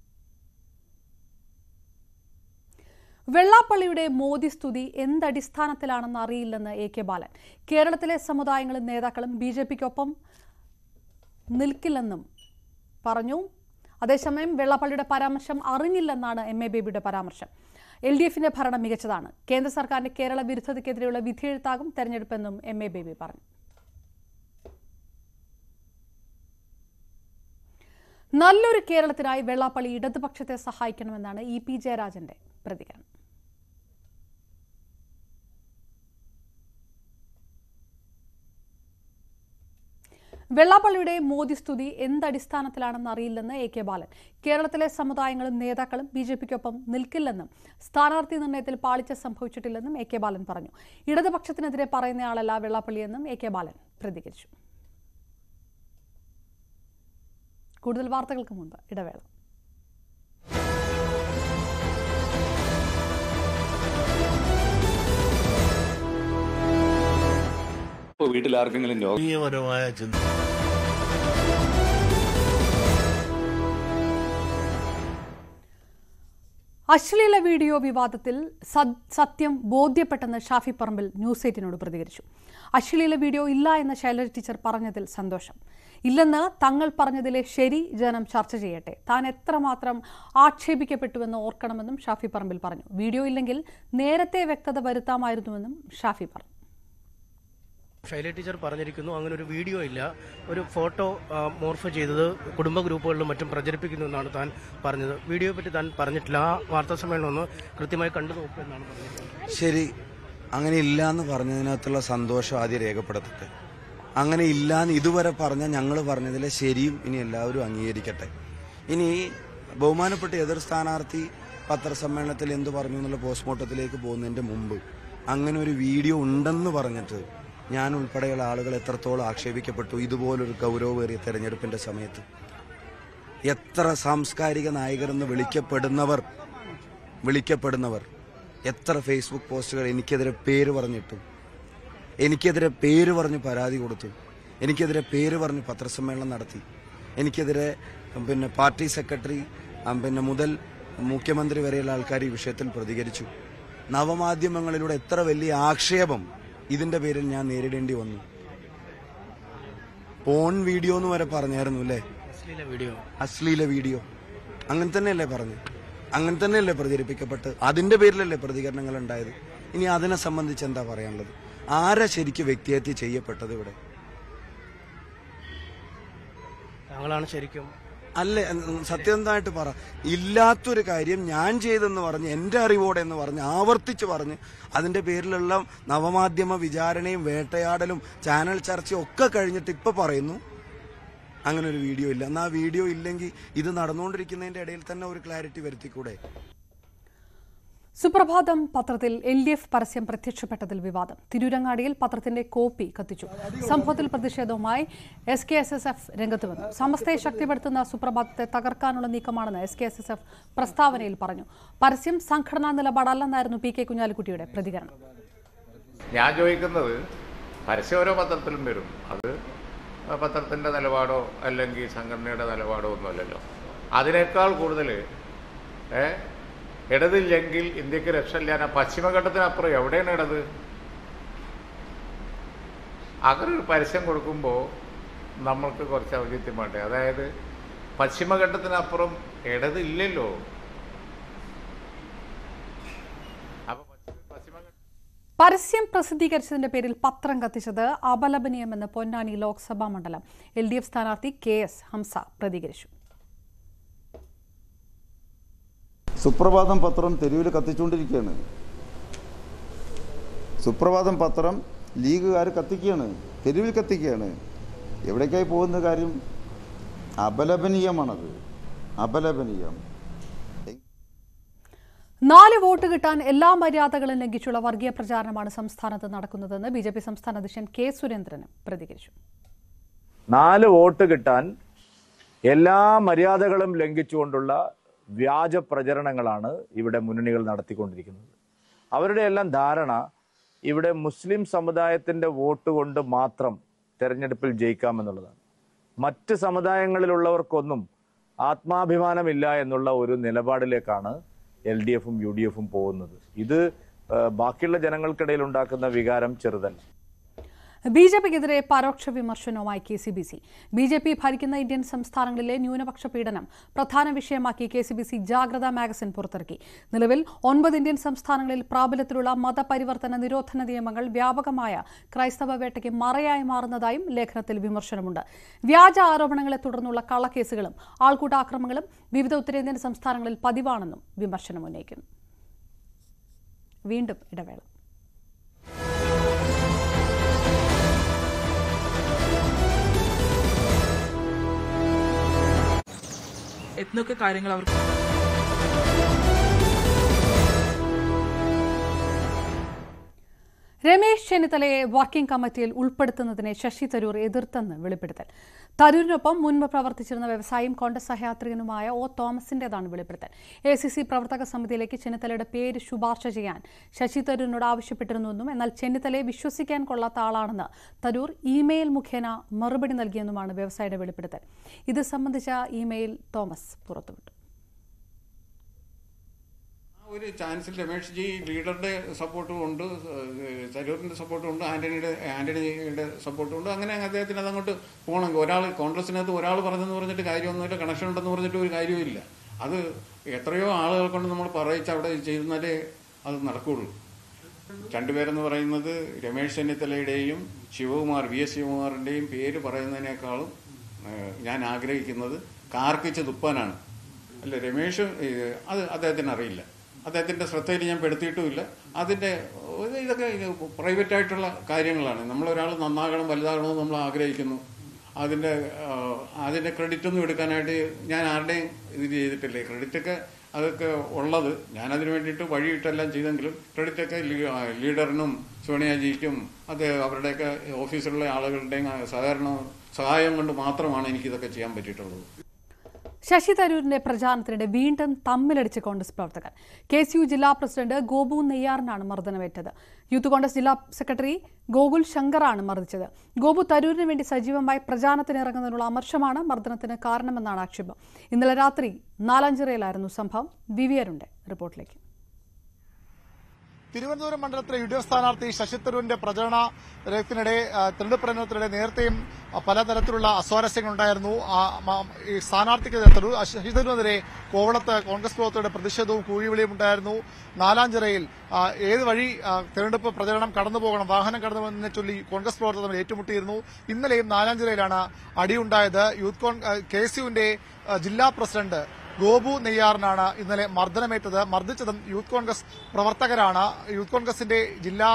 വെള്ളാപ്പള്ളിയുടെ മോദി സ്തുതി എന്തടിസ്ഥാനത്തിലാണെന്ന് അറിയില്ലെന്ന് എ കെ ബാലൻ കേരളത്തിലെ സമുദായങ്ങളും നേതാക്കളും ബി ജെ പിക്കൊപ്പം നിൽക്കില്ലെന്നും പറഞ്ഞു അതേസമയം വെള്ളാപ്പള്ളിയുടെ പരാമർശം അറിഞ്ഞില്ലെന്നാണ് എം എ ബേബിയുടെ പരാമർശം എൽ ഡി എഫിന്റെ ഭരണം മികച്ചതാണ് കേന്ദ്ര സർക്കാരിന്റെ കേരള വിരുദ്ധതയ്ക്കെതിരെയുള്ള വിധിയെഴുത്താകും തെരഞ്ഞെടുപ്പെന്നും എം എ ബേബി പറഞ്ഞു നല്ലൊരു കേരളത്തിനായി വെള്ളാപ്പള്ളി ഇടതുപക്ഷത്തെ സഹായിക്കണമെന്നാണ് ഇ പി ജയരാജന്റെ പ്രതികരണം വെള്ളാപ്പള്ളിയുടെ മോദി സ്തുതി എന്തടിസ്ഥാനത്തിലാണെന്ന് അറിയില്ലെന്ന് എ കെ ബാലൻ കേരളത്തിലെ സമുദായങ്ങളും നേതാക്കളും ബി ജെ പിക്കൊപ്പം നിൽക്കില്ലെന്നും സ്ഥാനാർത്ഥി നിർണയത്തിൽ പാളിച്ച സംഭവിച്ചിട്ടില്ലെന്നും എ കെ ബാലൻ പറഞ്ഞു ഇടതുപക്ഷത്തിനെതിരെ പറയുന്നയാളല്ല വെള്ളാപ്പള്ളിയെന്നും എ കെ ബാലൻ പ്രതികരിച്ചു കൂടുതൽ വാർത്തകൾക്ക് മുൻപ് ഇടവേള ഇപ്പോൾ വീട്ടിൽ ആർക്കെങ്കിലും രോഗം ആത്മീയപരമായ ചിന്ത അശ്ലീല വീഡിയോ വിവാദത്തിൽ സ- സത്യം ബോധ്യപ്പെട്ടെന്ന് ഷാഫി പറമ്പിൽ ന്യൂസ് എയ്റ്റിനോട് പ്രതികരിച്ചു അശ്ലീല വീഡിയോ ഇല്ല എന്ന് ശൈലജ ടീച്ചർ പറഞ്ഞതിൽ സന്തോഷം ഇല്ലെന്ന് തങ്ങൾ പറഞ്ഞതിലെ ശരി ജനം ചർച്ച ചെയ്യട്ടെ താൻ എത്രമാത്രം ആക്ഷേപിക്കപ്പെട്ടുവെന്ന് ഓർക്കണമെന്നും ഷാഫി പറമ്പിൽ പറഞ്ഞു വീഡിയോ ഇല്ലെങ്കിൽ നേരത്തെ വ്യക്തത വരുത്താമായിരുന്നുവെന്നും ഷാഫി പറഞ്ഞു ശൈല ടീച്ചർ പറഞ്ഞിരിക്കുന്നു അങ്ങനെ ഒരു വീഡിയോ ഇല്ല ഒരു ഫോട്ടോ ആ, മോർഫ് ചെയ്തത് കുടുംബ ഗ്രൂപ്പുകളിലും മറ്റും പ്രചരിപ്പിക്കുന്നു എന്നാണ് താൻ പറഞ്ഞത് വീഡിയോയെ പറ്റി താൻ പറഞ്ഞിട്ടില്ല ആ വാർത്താ സമ്മേളനം ഒന്ന് കൃത്യമായി കണ്ടു നോക്കുമെന്നാണ് പറഞ്ഞത് ശരി അങ്ങനെ ഇല്ല എന്ന് പറഞ്ഞതിനകത്തുള്ള സന്തോഷം ആദ്യം രേഖപ്പെടുത്തട്ടെ അങ്ങനെ ഇല്ല എന്ന് ഇതുവരെ പറഞ്ഞ ഞങ്ങൾ പറഞ്ഞതിലെ ശരിയും ഇനി എല്ലാവരും അംഗീകരിക്കട്ടെ ഇനി ബഹുമാനപ്പെട്ട എതിർ സ്ഥാനാർത്ഥി പത്രസമ്മേളനത്തിൽ എന്ത് പറഞ്ഞു എന്നുള്ള പോസ്റ്റ്മോർട്ടത്തിലേക്ക് പോകുന്നതിന്റെ മുമ്പ് അങ്ങനെ ഒരു വീഡിയോ ഉണ്ടെന്ന് പറഞ്ഞിട്ട് ഞാൻ ഉൾപ്പെടെയുള്ള ആളുകൾ എത്രത്തോളം ആക്ഷേപിക്കപ്പെട്ടു ഇതുപോലൊരു ഗൗരവമേറിയ തെരഞ്ഞെടുപ്പിന്റെ സമയത്ത് എത്ര സാംസ്കാരിക നായകരെന്ന് വിളിക്കപ്പെടുന്നവർ വിളിക്കപ്പെടുന്നവർ എത്ര ഫേസ്ബുക്ക് പോസ്റ്റുകൾ എനിക്കെതിരെ പേര് പറഞ്ഞിട്ടു എനിക്കെതിരെ പേര് പറഞ്ഞ് പരാതി കൊടുത്തു എനിക്കെതിരെ പേര് പറഞ്ഞ് പത്രസമ്മേളനം നടത്തി എനിക്കെതിരെ പിന്നെ പാർട്ടി സെക്രട്ടറി ഉം, പിന്നെ മുതൽ മുഖ്യമന്ത്രി വരെയുള്ള ആൾക്കാർ ഈ വിഷയത്തിൽ പ്രതികരിച്ചു നവമാധ്യമങ്ങളിലൂടെ എത്ര വലിയ ആക്ഷേപം ഇതിന്റെ പേരിൽ ഞാൻ നേരിടേണ്ടി വന്നു പോൺ വീഡിയോ എന്ന് വരെ പറഞ്ഞായിരുന്നു അല്ലേ അശ്ലീല വീഡിയോ അശ്ലീല വീഡിയോ അങ്ങനെ തന്നെയല്ലേ പറഞ്ഞു അങ്ങനെ തന്നെയല്ലേ പ്രചരിപ്പിക്കപ്പെട്ട് അതിന്റെ പേരിലല്ലേ പ്രതികരണങ്ങൾ ഉണ്ടായത് ഇനി അതിനെ സംബന്ധിച്ച് എന്താ പറയാനുള്ളത് ആരാ ശരിക്കും വ്യക്തിഹത്യ ചെയ്യപ്പെട്ടത് ഇവിടെ താങ്കളാണ് ശരിക്കും അല്ലേ ഉം, സത്യസന്ധമായിട്ട് പറ ഇല്ലാത്തൊരു കാര്യം ഞാൻ ചെയ്തെന്ന് പറഞ്ഞ് എന്റെ അറിവോടെ എന്ന് പറഞ്ഞ് ആവർത്തിച്ച് പറഞ്ഞ് അതിന്റെ പേരിലുള്ള നവമാധ്യമ വിചാരണയും വേട്ടയാടലും ചാനൽ ചർച്ചയും ഒക്കെ കഴിഞ്ഞിട്ട് ഇപ്പൊ പറയുന്നു അങ്ങനെ ഒരു വീഡിയോ ഇല്ല എന്നാൽ ആ വീഡിയോ ഇല്ലെങ്കിൽ ഇത് നടന്നുകൊണ്ടിരിക്കുന്നതിന്റെ ഇടയിൽ തന്നെ ഒരു ക്ലാരിറ്റി വരുത്തിക്കൂടെ സുപ്രഭാതം പത്രത്തിൽ എൽ ഡി എഫ് പരസ്യം പ്രത്യക്ഷപ്പെട്ടതിൽ വിവാദം തിരൂരങ്ങാടിയിൽ പത്രത്തിന്റെ കോപ്പി കത്തിച്ചു സംഭവത്തിൽ പ്രതിഷേധവുമായി S K S S F രംഗത്ത് വന്നു സമസ്തയെ ശക്തിപ്പെടുത്തുന്ന സുപ്രഭാതത്തെ തകർക്കാനുള്ള നീക്കമാണെന്ന് S K S S F പ്രസ്താവനയിൽ പറഞ്ഞു പരസ്യം സംഘടനാ നിലപാടല്ലെന്നായിരുന്നു പി കെ കുഞ്ഞാലിക്കുട്ടിയുടെ പ്രതികരണം ഞാൻ ചോദിക്കുന്നത് പരസ്യം ഓരോ പത്രത്തിലും വരും അത് പത്രത്തിൻ്റെ നിലപാടോ അല്ലെങ്കിൽ സംഘടനയുടെ നിലപാടോ ഒന്നുമല്ലല്ലോ അതിനേക്കാൾ കൂടുതൽ ഏ ഇടതില്ലെങ്കിൽ ഇന്ത്യക്ക് രക്ഷയില്ലാന പശ്ചിമഘട്ടത്തിനപ്പുറം എവിടെയാണ് ഇടത് അങ്ങനെ ഒരു പരസ്യം കൊടുക്കുമ്പോൾ നമ്മൾക്ക് കുറച്ച് ഔചിത്യം വേണ്ടേ അതായത് പശ്ചിമഘട്ടത്തിനപ്പുറം ഇടതില്ലല്ലോ പരസ്യം പ്രസിദ്ധീകരിച്ചതിന്റെ പേരിൽ പത്രം കത്തിച്ചത് അപലപനീയമെന്ന് പൊന്നാനി ലോക്സഭാ മണ്ഡലം എൽ ഡി എഫ് സ്ഥാനാർത്ഥി കെ എസ് ഹംസ പ്രതികരിച്ചു സുപ്രഭാതം പത്രം തെരുവിൽ കത്തിച്ചുകൊണ്ടിരിക്കുകയാണ് സുപ്രഭാതം പത്രം ലീഗുകാർ കത്തിക്കുകയാണ് തെരുവിൽ കത്തിക്കുകയാണ് എവിടേക്കായി പോകുന്ന കാര്യം അപലപനീയമാണത് അപലപനീയം നാല് വോട്ട് കിട്ടാൻ എല്ലാ മര്യാദകളും ലംഘിച്ചുള്ള വർഗീയ പ്രചാരണമാണ് സംസ്ഥാനത്ത് നടക്കുന്നതെന്ന് ബി ജെ പി സംസ്ഥാന അധ്യക്ഷൻ കെ സുരേന്ദ്രനും പ്രതികരിച്ചു നാല് വോട്ട് കിട്ടാൻ എല്ലാ മര്യാദകളും ലംഘിച്ചുകൊണ്ടുള്ള വ്യാജ പ്രചരണങ്ങളാണ് ഇവിടെ മുന്നണികൾ നടത്തിക്കൊണ്ടിരിക്കുന്നത് അവരുടെ എല്ലാം ധാരണ ഇവിടെ മുസ്ലിം സമുദായത്തിന്റെ വോട്ട് കൊണ്ട് മാത്രം തെരഞ്ഞെടുപ്പിൽ ജയിക്കാമെന്നുള്ളതാണ് മറ്റ് സമുദായങ്ങളിലുള്ളവർക്കൊന്നും ആത്മാഭിമാനമില്ല എന്നുള്ള ഒരു നിലപാടിലേക്കാണ് എൽ ഡി എഫും യു ഡി എഫും പോകുന്നത് ഇത് ഏഹ്, ബാക്കിയുള്ള ജനങ്ങൾക്കിടയിൽ ഉണ്ടാക്കുന്ന വികാരം ചെറുതല്ല ബി ജെ പിക്കെതിരെ പരോക്ഷ വിമർശനവുമായി K C B C B J P ഭരിക്കുന്ന ഇന്ത്യൻ സംസ്ഥാനങ്ങളിലെ ന്യൂനപക്ഷ പീഡനം പ്രധാന വിഷയമാക്കി കെ സി ബി സി ജാഗ്രത മാഗസിൻ പുറത്തിറക്കി നിലവിൽ ഒൻപത് ഇന്ത്യൻ സംസ്ഥാനങ്ങളിൽ പ്രാബല്യത്തിലുള്ള മതപരിവർത്തന നിരോധന നിയമങ്ങൾ വ്യാപകമായ ക്രൈസ്തവ വേട്ടയ്ക്ക് മറയായി മാറുന്നതായും ലേഖനത്തിൽ വിമർശനമുണ്ട് വ്യാജ ആരോപണങ്ങളെ തുടർന്നുള്ള കള്ളക്കേസുകളും ആൾക്കൂട്ടാക്രമണങ്ങളും വിവിധ ഉത്തരേന്ത്യൻ സംസ്ഥാനങ്ങളിൽ പതിവാണെന്നും വിമർശനം ഉന്നയിക്കുന്നു വീണ്ടും ഇടവേള എന്നൊക്കെ കാര്യങ്ങൾ അവർക്ക് രമേശ് ചെന്നിത്തലയെ വർക്കിംഗ് കമ്മിറ്റിയിൽ ഉൾപ്പെടുത്തുന്നതിനെ ശശി തരൂർ എതിർത്തെന്ന് വെളിപ്പെടുത്തൽ തരൂരിനൊപ്പം മുൻപ് പ്രവർത്തിച്ചിരുന്ന വ്യവസായിയും കോൺഗ്രസ് സഹയാത്രികനുമായ ഒ തോമസിന്റേതാണ് വെളിപ്പെടുത്തൽ എ സി സി പ്രവർത്തക സമിതിയിലേക്ക് ചെന്നിത്തലയുടെ പേര് ശുപാർശ ചെയ്യാൻ ശശി തരൂരിനോട് ആവശ്യപ്പെട്ടിരുന്നുവെന്നും എന്നാൽ ചെന്നിത്തലയെ വിശ്വസിക്കാൻ കൊള്ളാത്ത ആളാണെന്ന് തരൂർ ഇമെയിൽ മുഖേന മറുപടി നൽകിയെന്നുമാണ് വ്യവസായിയുടെ വെളിപ്പെടുത്തൽ ഇത് സംബന്ധിച്ച ഇമെയിൽ തോമസ് പുറത്തുവിട്ടു ഒരു ചാൻസിൽ രമേഷ് ജി ലീഡറുടെ സപ്പോർട്ടും ഉണ്ട് ഏഹ് തരൂരിന്റെ സപ്പോർട്ടും ഉണ്ട് ആന്റണിയുടെ ആന്റണിയുടെ സപ്പോർട്ടും ഉണ്ട് അങ്ങനെ അദ്ദേഹത്തിന് അതങ്ങോട്ട് പോകണമെങ്കിൽ ഒരാൾ കോൺഗ്രസിനകത്ത് ഒരാൾ പറഞ്ഞെന്ന് പറഞ്ഞിട്ട് കാര്യമൊന്നുമില്ല കണക്ഷൻ ഉണ്ടെന്ന് പറഞ്ഞിട്ട് ഒരു കാര്യവുമില്ല അത് എത്രയോ ആളുകൾ കൊണ്ട് നമ്മൾ പറയിച്ച് അവിടെ ചെയ്താലേ അത് നടക്കുകയുള്ളൂ രണ്ടുപേരെന്ന് പറയുന്നത് രമേശ് ചെന്നിത്തലയുടെയും ശിവകുമാർ വി എസ് ശിവകുമാറിന്റെയും പേര് പറയുന്നതിനേക്കാളും ഏഹ് ഞാൻ ആഗ്രഹിക്കുന്നത് കാർക്കിച്ച് തുപ്പാനാണ് അല്ല രമേശ് ഏഹ് അത് അദ്ദേഹത്തിന് അറിയില്ല അദ്ദേഹത്തിന്റെ ശ്രദ്ധയിൽ ഞാൻ പെടുത്തിയിട്ടുമില്ല അതിന്റെ ഇത് ഇതൊക്കെ പ്രൈവറ്റ് ആയിട്ടുള്ള കാര്യങ്ങളാണ് നമ്മളൊരാൾ നന്നാകണം വലുതാകണമെന്ന് നമ്മൾ ആഗ്രഹിക്കുന്നു അതിന്റെ ആ, അതിന്റെ ക്രെഡിറ്റ് ഒന്നും എടുക്കാനായിട്ട് ഞാൻ ആരുടെയും ഇത് ചെയ്തിട്ടില്ലേ ക്രെഡിറ്റൊക്കെ അതൊക്കെ ഉള്ളത് ഞാൻ അതിന് വേണ്ടിയിട്ട് വഴിയിട്ടെല്ലാം ചെയ്തെങ്കിലും ക്രെഡിറ്റൊക്കെ ലീ- ആ, ലീഡറിനും സോണിയാജിക്കും അത് അവരുടെയൊക്കെ ഓഫീസിലുള്ള ആളുകളുടെയും സഹകരണം സഹായം കൊണ്ട് മാത്രമാണ് എനിക്കിതൊക്കെ ചെയ്യാൻ പറ്റിയിട്ടുള്ളത് ശശി തരൂരിന്റെ പ്രചാരണത്തിനിടെ വീണ്ടും തമ്മിലടിച്ച് കോൺഗ്രസ് പ്രവർത്തകർ കെ സി യു ജില്ലാ പ്രസിഡന്റ് ഗോപു നെയ്യാറിനാണ് മർദ്ദനമേറ്റത് യൂത്ത് കോൺഗ്രസ് ജില്ലാ സെക്രട്ടറി ഗോകുൽ ശങ്കറാണ് മർദ്ദിച്ചത് ഗോപു തരൂരിന് വേണ്ടി സജീവമായി പ്രചാരണത്തിന് ഇറങ്ങുന്നതിനുള്ള അമർഷമാണ് മർദ്ദനത്തിന് കാരണമെന്നാണ് ആക്ഷേപം ഇന്നലെ രാത്രി നാലാഞ്ചിറയിലായിരുന്നു സംഭവം വിവിയറുണ്ട് റിപ്പോർട്ടിലേക്ക് തിരുവനന്തപുരം മണ്ഡലത്തിലെ യു ഡി എഫ് സ്ഥാനാർത്ഥി ശശി തരൂരിന്റെ പ്രചരണത്തിനിടെ ആ, തെരഞ്ഞെടുപ്പ് പ്രചരണത്തിനിടെ നേരത്തെയും ആ, പലതരത്തിലുള്ള അസ്വാരസ്യങ്ങൾ ഉണ്ടായിരുന്നു ആ, മ- ഈ സ്ഥാനാർത്ഥിക്ക് തരൂർ ആ, ശശി തരൂരിനെതിരെ കോവളത്ത് കോൺഗ്രസ് പ്രവർത്തകരുടെ പ്രതിഷേധവും കൂഴിവിളിയും ഉണ്ടായിരുന്നു നാലാഞ്ചിറയിൽ ആ, ഏത് വഴി ആ, തെരഞ്ഞെടുപ്പ് പ്രചരണം കടന്നു പോകണം വാഹനം കടന്നു പോകുന്നതിനെ ചൊല്ലി കോൺഗ്രസ് പ്രവർത്തകർ തമ്മിൽ ഏറ്റുമുട്ടിയിരുന്നു ഇന്നലെയും നാലാഞ്ചിറയിലാണ് അടിയുണ്ടായത് യൂത്ത് കോൺ കെ എസ് യുവിന്റെ ജില്ലാ പ്രസിഡന്റ് ഗോപു നെയ്യാറിനാണ് ഇന്നലെ മർദ്ദനമേറ്റത് മർദ്ദിച്ചതും യൂത്ത് കോൺഗ്രസ് പ്രവർത്തകരാണ് യൂത്ത് കോൺഗ്രസിന്റെ ജില്ലാ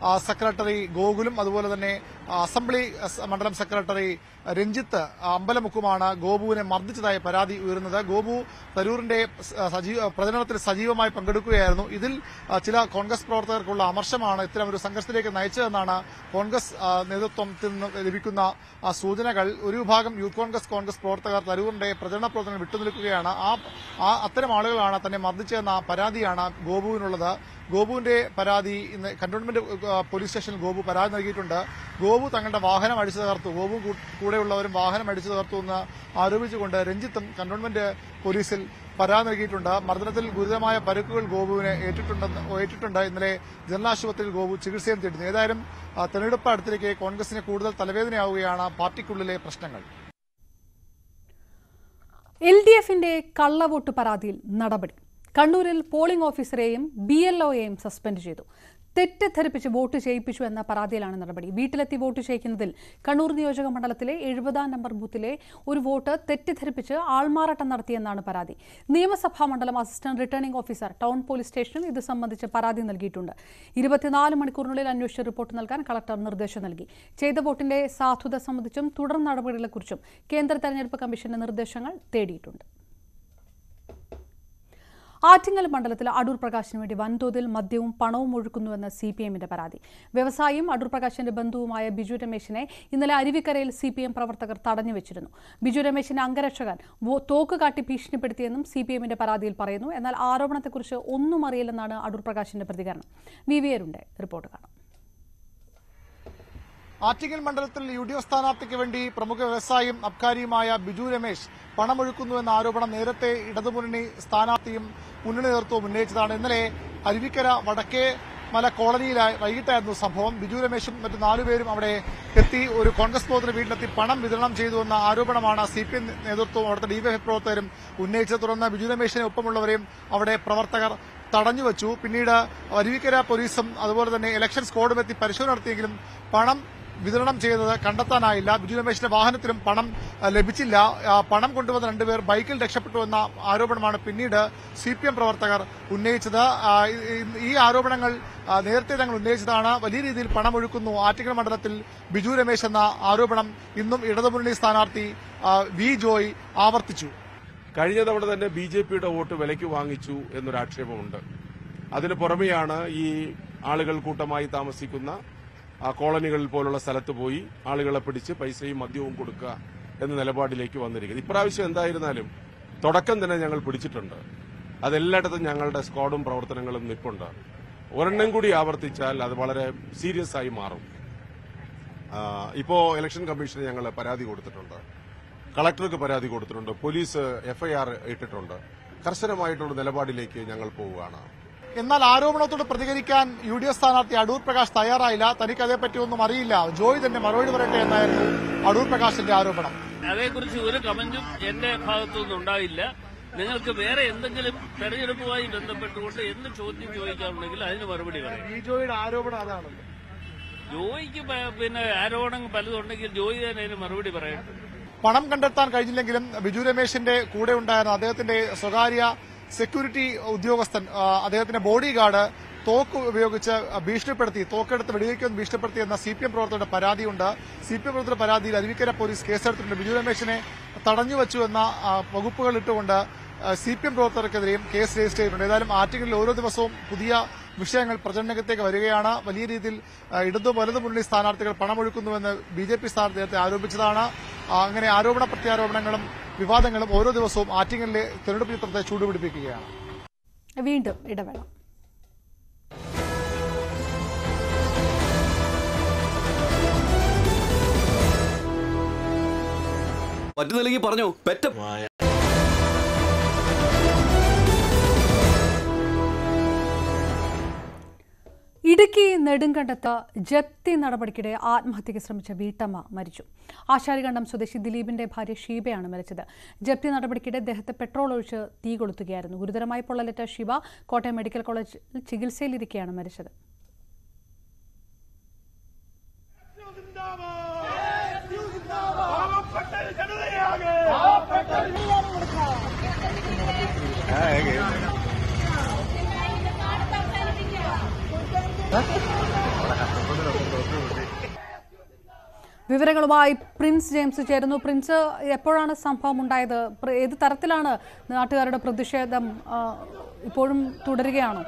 ആ, സെക്രട്ടറി ഗോകുലും അതുപോലെ തന്നെ ആ, അസംബ്ലി അസ് മണ്ഡലം സെക്രട്ടറി രഞ്ജിത്ത് അമ്പലമുക്കുമാണ് ഗോപുവിനെ മർദ്ദിച്ചതായി പരാതി ഉയരുന്നത് ഗോപു തരൂരിന്റെ സ- സജീവ പ്രചരണത്തിൽ സജീവമായി പങ്കെടുക്കുകയായിരുന്നു ഇതിൽ ആ, ചില കോൺഗ്രസ് പ്രവർത്തകർക്കുള്ള അമർശമാണ് ഇത്തരം ഒരു സംഘർഷത്തിലേക്ക് നയിച്ചതെന്നാണ് കോൺഗ്രസ് ആ, നേതൃത്വത്തിൽ നിന്ന് ലഭിക്കുന്ന ആ, സൂചനകൾ ഒരു വിഭാഗം യൂത്ത് കോൺഗ്രസ് കോൺഗ്രസ് പ്രവർത്തകർ തരൂരിന്റെ പ്രചരണ പ്രവർത്തനങ്ങൾ വിട്ടുനിൽക്കുകയാണ് ആ ആ അത്തരം ആളുകളാണ് തന്നെ മർദ്ദിച്ചതെന്ന പരാതിയാണ് ഗോപുവിനുള്ളത് ഗോപുവിന്റെ പരാതി ഇന്ന് കന്റോൺമെന്റ് ആ, പോലീസ് സ്റ്റേഷനിൽ ഗോപു പരാതി നൽകിയിട്ടുണ്ട് ഗോപു തങ്ങളുടെ വാഹനം അടിച്ചു തകർത്തു ഗോപു കൂ- കൂടെയുള്ളവരും വാഹനം അടിച്ചു തകർത്തു എന്ന് ആരോപിച്ചുകൊണ്ട് രഞ്ജിത്തും കന്റോൺമെന്റ് പോലീസിൽ പരാതി നൽകിയിട്ടുണ്ട് മർദ്ദനത്തിൽ ഗുരുതരമായ പരുക്കുകൾ ഗോപുവിന് ഏറ്റിട്ടുണ്ടെന്ന് ഏറ്റിട്ടുണ്ട് ഇന്നലെ ജനറൽ ആശുപത്രിയിൽ ഗോപു ചികിത്സയും തേടുന്നു ഏതായാലും ആ, തെരഞ്ഞെടുപ്പ് അടുത്തിലേക്ക് കോൺഗ്രസിന് കൂടുതൽ തലവേദനയാവുകയാണ് പാർട്ടിക്കുള്ളിലെ പ്രശ്നങ്ങൾ എൽ ഡി എഫിന്റെ കള്ളവോട്ട് പരാതിയിൽ നടപടി കണ്ണൂരിൽ പോളിംഗ് ഓഫീസറെയും ബി എൽ ഒയെയും സസ്പെൻഡ് ചെയ്തു തെറ്റിദ്ധരിപ്പിച്ച് വോട്ട് ചെയ്യിപ്പിച്ചു എന്ന പരാതിയിലാണ് നടപടി വീട്ടിലെത്തി വോട്ട് ചെയ്യിക്കുന്നതിൽ കണ്ണൂർ നിയോജക മണ്ഡലത്തിലെ എഴുപതാം നമ്പർ ബൂത്തിലെ ഒരു വോട്ട് തെറ്റിദ്ധരിപ്പിച്ച് ആൾമാറാട്ടം നടത്തിയെന്നാണ് പരാതി നിയമസഭാ മണ്ഡലം assistant returning officer town police സ്റ്റേഷനിൽ ഇത് സംബന്ധിച്ച് പരാതി നൽകിയിട്ടുണ്ട് ഇരുപത്തിനാല് മണിക്കൂറിനുള്ളിൽ അന്വേഷിച്ച് റിപ്പോർട്ട് നൽകാൻ കളക്ടർ നിർദ്ദേശം നൽകി ചെയ്ത വോട്ടിന്റെ സാധുത സംബന്ധിച്ചും തുടർ നടപടികളെക്കുറിച്ചും കേന്ദ്ര തെരഞ്ഞെടുപ്പ് കമ്മീഷന്റെ നിർദ്ദേശങ്ങൾ തേടിയിട്ടുണ്ട് ആറ്റിങ്ങൽ മണ്ഡലത്തിൽ അടൂർ പ്രകാശിന് വേണ്ടി വൻതോതിൽ മദ്യവും പണവും ഒഴുക്കുന്നുവെന്ന് സി പി എമ്മിന്റെ പരാതി വ്യവസായിയും അടൂർ പ്രകാശിന്റെ ബന്ധുവുമായ ബിജു രമേശിനെ ഇന്നലെ അരുവിക്കരയിൽ സി പി എം പ്രവർത്തകർ തടഞ്ഞുവച്ചിരുന്നു ബിജു രമേശിന്റെ അംഗരക്ഷകൻ വോ- തോക്ക് കാട്ടി ഭീഷണിപ്പെടുത്തിയെന്നും സി പി എമ്മിന്റെ പരാതിയിൽ പറയുന്നു എന്നാൽ ആരോപണത്തെക്കുറിച്ച് ഒന്നും അറിയില്ലെന്നാണ് അടൂർ പ്രകാശിന്റെ പ്രതികരണം വി വി ആരുണ്ട് റിപ്പോർട്ട് കാണാം ആറ്റിങ്ങൽ മണ്ഡലത്തിൽ യു ഡി എഫ് സ്ഥാനാർത്ഥിക്ക് വേണ്ടി പ്രമുഖ വ്യവസായിയും അബ്കാരിയുമായ ബിജു രമേശ് പണമൊഴുക്കുന്നുവെന്ന ആരോപണം നേരത്തെ ഇടതുമുന്നണി സ്ഥാനാർത്ഥിയും മുന്നണി നേതൃത്വവും ഉന്നയിച്ചതാണ് ഇന്നലെ അരുവിക്കര വടക്കേ മല കോളനിയിലായി വൈകിട്ടായിരുന്നു സംഭവം ബിജു രമേശും മറ്റു നാലുപേരും അവിടെ എത്തി ഒരു കോൺഗ്രസ് പ്രവർത്തന വീട്ടിലെത്തി പണം വിതരണം ചെയ്തുവെന്ന ആരോപണമാണ് സി പി എം നേതൃത്വവും അവിടുത്തെ ഡിവൈഎഫ് പ്രവർത്തകരും ഉന്നയിച്ചത് തുടർന്ന് ബിജു രമേശിനെ ഒപ്പമുള്ളവരെയും അവിടെ പ്രവർത്തകർ തടഞ്ഞുവച്ചു പിന്നീട് അരുവിക്കര പോലീസും അതുപോലെ തന്നെ ഇലക്ഷൻ സ്ക്വാഡും എത്തി പരിശോധന നടത്തിയെങ്കിലും പണം വിതരണം ചെയ്തത് കണ്ടെത്താനായില്ല ബിജു രമേശിന്റെ വാഹനത്തിലും പണം ആ, ലഭിച്ചില്ല ആ, പണം കൊണ്ടുവന്ന രണ്ടുപേർ ബൈക്കിൽ രക്ഷപ്പെട്ടു എന്ന ആരോപണമാണ് പിന്നീട് സി പി എം പ്രവർത്തകർ ഉന്നയിച്ചത് ആ, ഈ- ഈ- ഈ ആരോപണങ്ങൾ ആ, നേരത്തെ തങ്ങൾ ഉന്നയിച്ചതാണ് വലിയ രീതിയിൽ പണമൊഴുക്കുന്നു ആറ്റിങ്ങൽ മണ്ഡലത്തിൽ ബിജു രമേശ് എന്ന ആരോപണം ഇന്നും ഇടതുമുന്നണി സ്ഥാനാർത്ഥി ആ, വി ജോയ് ആവർത്തിച്ചു കഴിഞ്ഞ തവണ തന്നെ ബി ജെ പിയുടെ വോട്ട് വിലയ്ക്ക് വാങ്ങിച്ചു എന്നൊരു ആക്ഷേപമുണ്ട് അതിന് പുറമെയാണ് ഈ ആളുകൾ കൂട്ടമായി താമസിക്കുന്ന ആ കോളനികളിൽ പോലുള്ള സ്ഥലത്ത് പോയി ആളുകളെ പിടിച്ച് പൈസയും മദ്യവും കൊടുക്കുക എന്ന നിലപാടിലേക്ക് വന്നിരിക്കുന്നത് ഇപ്രാവശ്യം എന്തായിരുന്നാലും തുടക്കം തന്നെ ഞങ്ങൾ പിടിച്ചിട്ടുണ്ട് അതെല്ലായിടത്തും ഞങ്ങളുടെ സ്ക്വാഡും പ്രവർത്തനങ്ങളും നിപ്പുണ്ട് ഒരെണ്ണം കൂടി ആവർത്തിച്ചാൽ അത് വളരെ സീരിയസ് ആയി മാറും ആ, ഇപ്പോ ഇലക്ഷൻ കമ്മീഷന് ഞങ്ങൾ പരാതി കൊടുത്തിട്ടുണ്ട് കളക്ടർക്ക് പരാതി കൊടുത്തിട്ടുണ്ട് പോലീസ് എഫ്ഐആർ ഇട്ടിട്ടുണ്ട് കർശനമായിട്ടുള്ള നിലപാടിലേക്ക് ഞങ്ങൾ പോവുകയാണ് എന്നാൽ ആരോപണത്തോട് പ്രതികരിക്കാൻ യു ഡി എഫ് സ്ഥാനാർത്ഥി അടൂർ പ്രകാശ് തയ്യാറായില്ല തനിക്ക് അതേപ്പറ്റി ഒന്നും അറിയില്ല ജോയ് തന്നെ മറുപടി പറയട്ടെ എന്നായിരുന്നു അടൂർ പ്രകാശിന്റെ ആരോപണം അതേക്കുറിച്ച് ഒരു കമന്റും എന്റെ ഭാഗത്തുനിന്ന് ഉണ്ടായില്ല നിങ്ങൾക്ക് വേറെ എന്തെങ്കിലും തെരഞ്ഞെടുപ്പുമായി ബന്ധപ്പെട്ടുകൊണ്ട് എന്ത് ചോദ്യം ചോദിക്കാറുണ്ടെങ്കിൽ അതിന് മറുപടി പറയാം ബി ജോയുടെ ആരോപണം അതാണ് ജോയിക്ക് പ- പിന്നെ ആരോപണം പലതും ഉണ്ടെങ്കിൽ ജോയി തന്നെ അതിന് മറുപടി പറയട്ടെ പണം കണ്ടെത്താൻ കഴിഞ്ഞില്ലെങ്കിലും ബിജു രമേശിന്റെ കൂടെ ഉണ്ടായിരുന്ന അദ്ദേഹത്തിന്റെ സ്വകാര്യ സെക്യൂരിറ്റി ഉദ്യോഗസ്ഥൻ ആ, അദ്ദേഹത്തിന്റെ ബോഡി ഗാർഡ് തോക്ക് ഉപയോഗിച്ച് ഭീഷണിപ്പെടുത്തി തോക്കെടുത്ത് വെടിവെക്കുമെന്ന് ഭീഷണിപ്പെടുത്തി എന്ന സി പി എം പ്രവർത്തകരുടെ പരാതിയുണ്ട് സി പി എം പ്രവർത്തകരുടെ പരാതിയിൽ അരുവിക്കര പോലീസ് കേസെടുത്തിട്ടുണ്ട് ബിജു രമേശിനെ തടഞ്ഞുവച്ചു എന്ന ആ, വകുപ്പുകൾ ഇട്ടുകൊണ്ട് സി പി എം പ്രവർത്തകർക്കെതിരെയും കേസ് രജിസ്റ്റർ ചെയ്തിട്ടുണ്ട് ഏതായാലും ആറ്റിങ്ങലിൽ ഓരോ ദിവസവും പുതിയ വിഷയങ്ങൾ പ്രചരണരംഗത്തേക്ക് വരികയാണ് വലിയ രീതിയിൽ ആ, ഇടതു വലതു മുന്നണി സ്ഥാനാർത്ഥികൾ പണമൊഴുക്കുന്നുവെന്ന് ബി ജെ പി സ്ഥാനാർത്ഥി നേരത്തെ ആരോപിച്ചതാണ് ആ, അങ്ങനെ ആരോപണ പ്രത്യാരോപണങ്ങളും വിവാദങ്ങളും ഓരോ ദിവസവും ആറ്റിങ്ങലിലെ തെരഞ്ഞെടുപ്പ് ചിത്രത്തെ ചൂടുപിടിപ്പിക്കുകയാണ് വീണ്ടും ഇടവേള പറ്റുന്നില്ലെങ്കിൽ പറഞ്ഞോ പെറ്റ ഇടുക്കി നെടുങ്കണ്ടത്ത് ജപ്തി നടപടിക്കിടെ ആത്മഹത്യയ്ക്ക് ശ്രമിച്ച വീട്ടമ്മ മരിച്ചു ആശാരികണ്ഠം സ്വദേശി ദിലീപിന്റെ ഭാര്യ ഷീബയാണ് മരിച്ചത് ജപ്തി നടപടിക്കിടെ ദേഹത്തെ പെട്രോൾ ഒഴിച്ച് തീ കൊളുത്തുകയായിരുന്നു ഗുരുതരമായി പൊള്ളലേറ്റ ഷീബ കോട്ടയം മെഡിക്കൽ കോളേജിൽ ചികിത്സയിലിരിക്കെയാണ് മരിച്ചത് ആ വിവരങ്ങളുമായി പ്രിൻസ് ജെയിംസ് ചേരുന്നു പ്രിൻസ് എപ്പോഴാണ് സംഭവം ഉണ്ടായത് പ്ര- ഏത് തരത്തിലാണ് നാട്ടുകാരുടെ പ്രതിഷേധം ആ, ഇപ്പോഴും തുടരുകയാണോ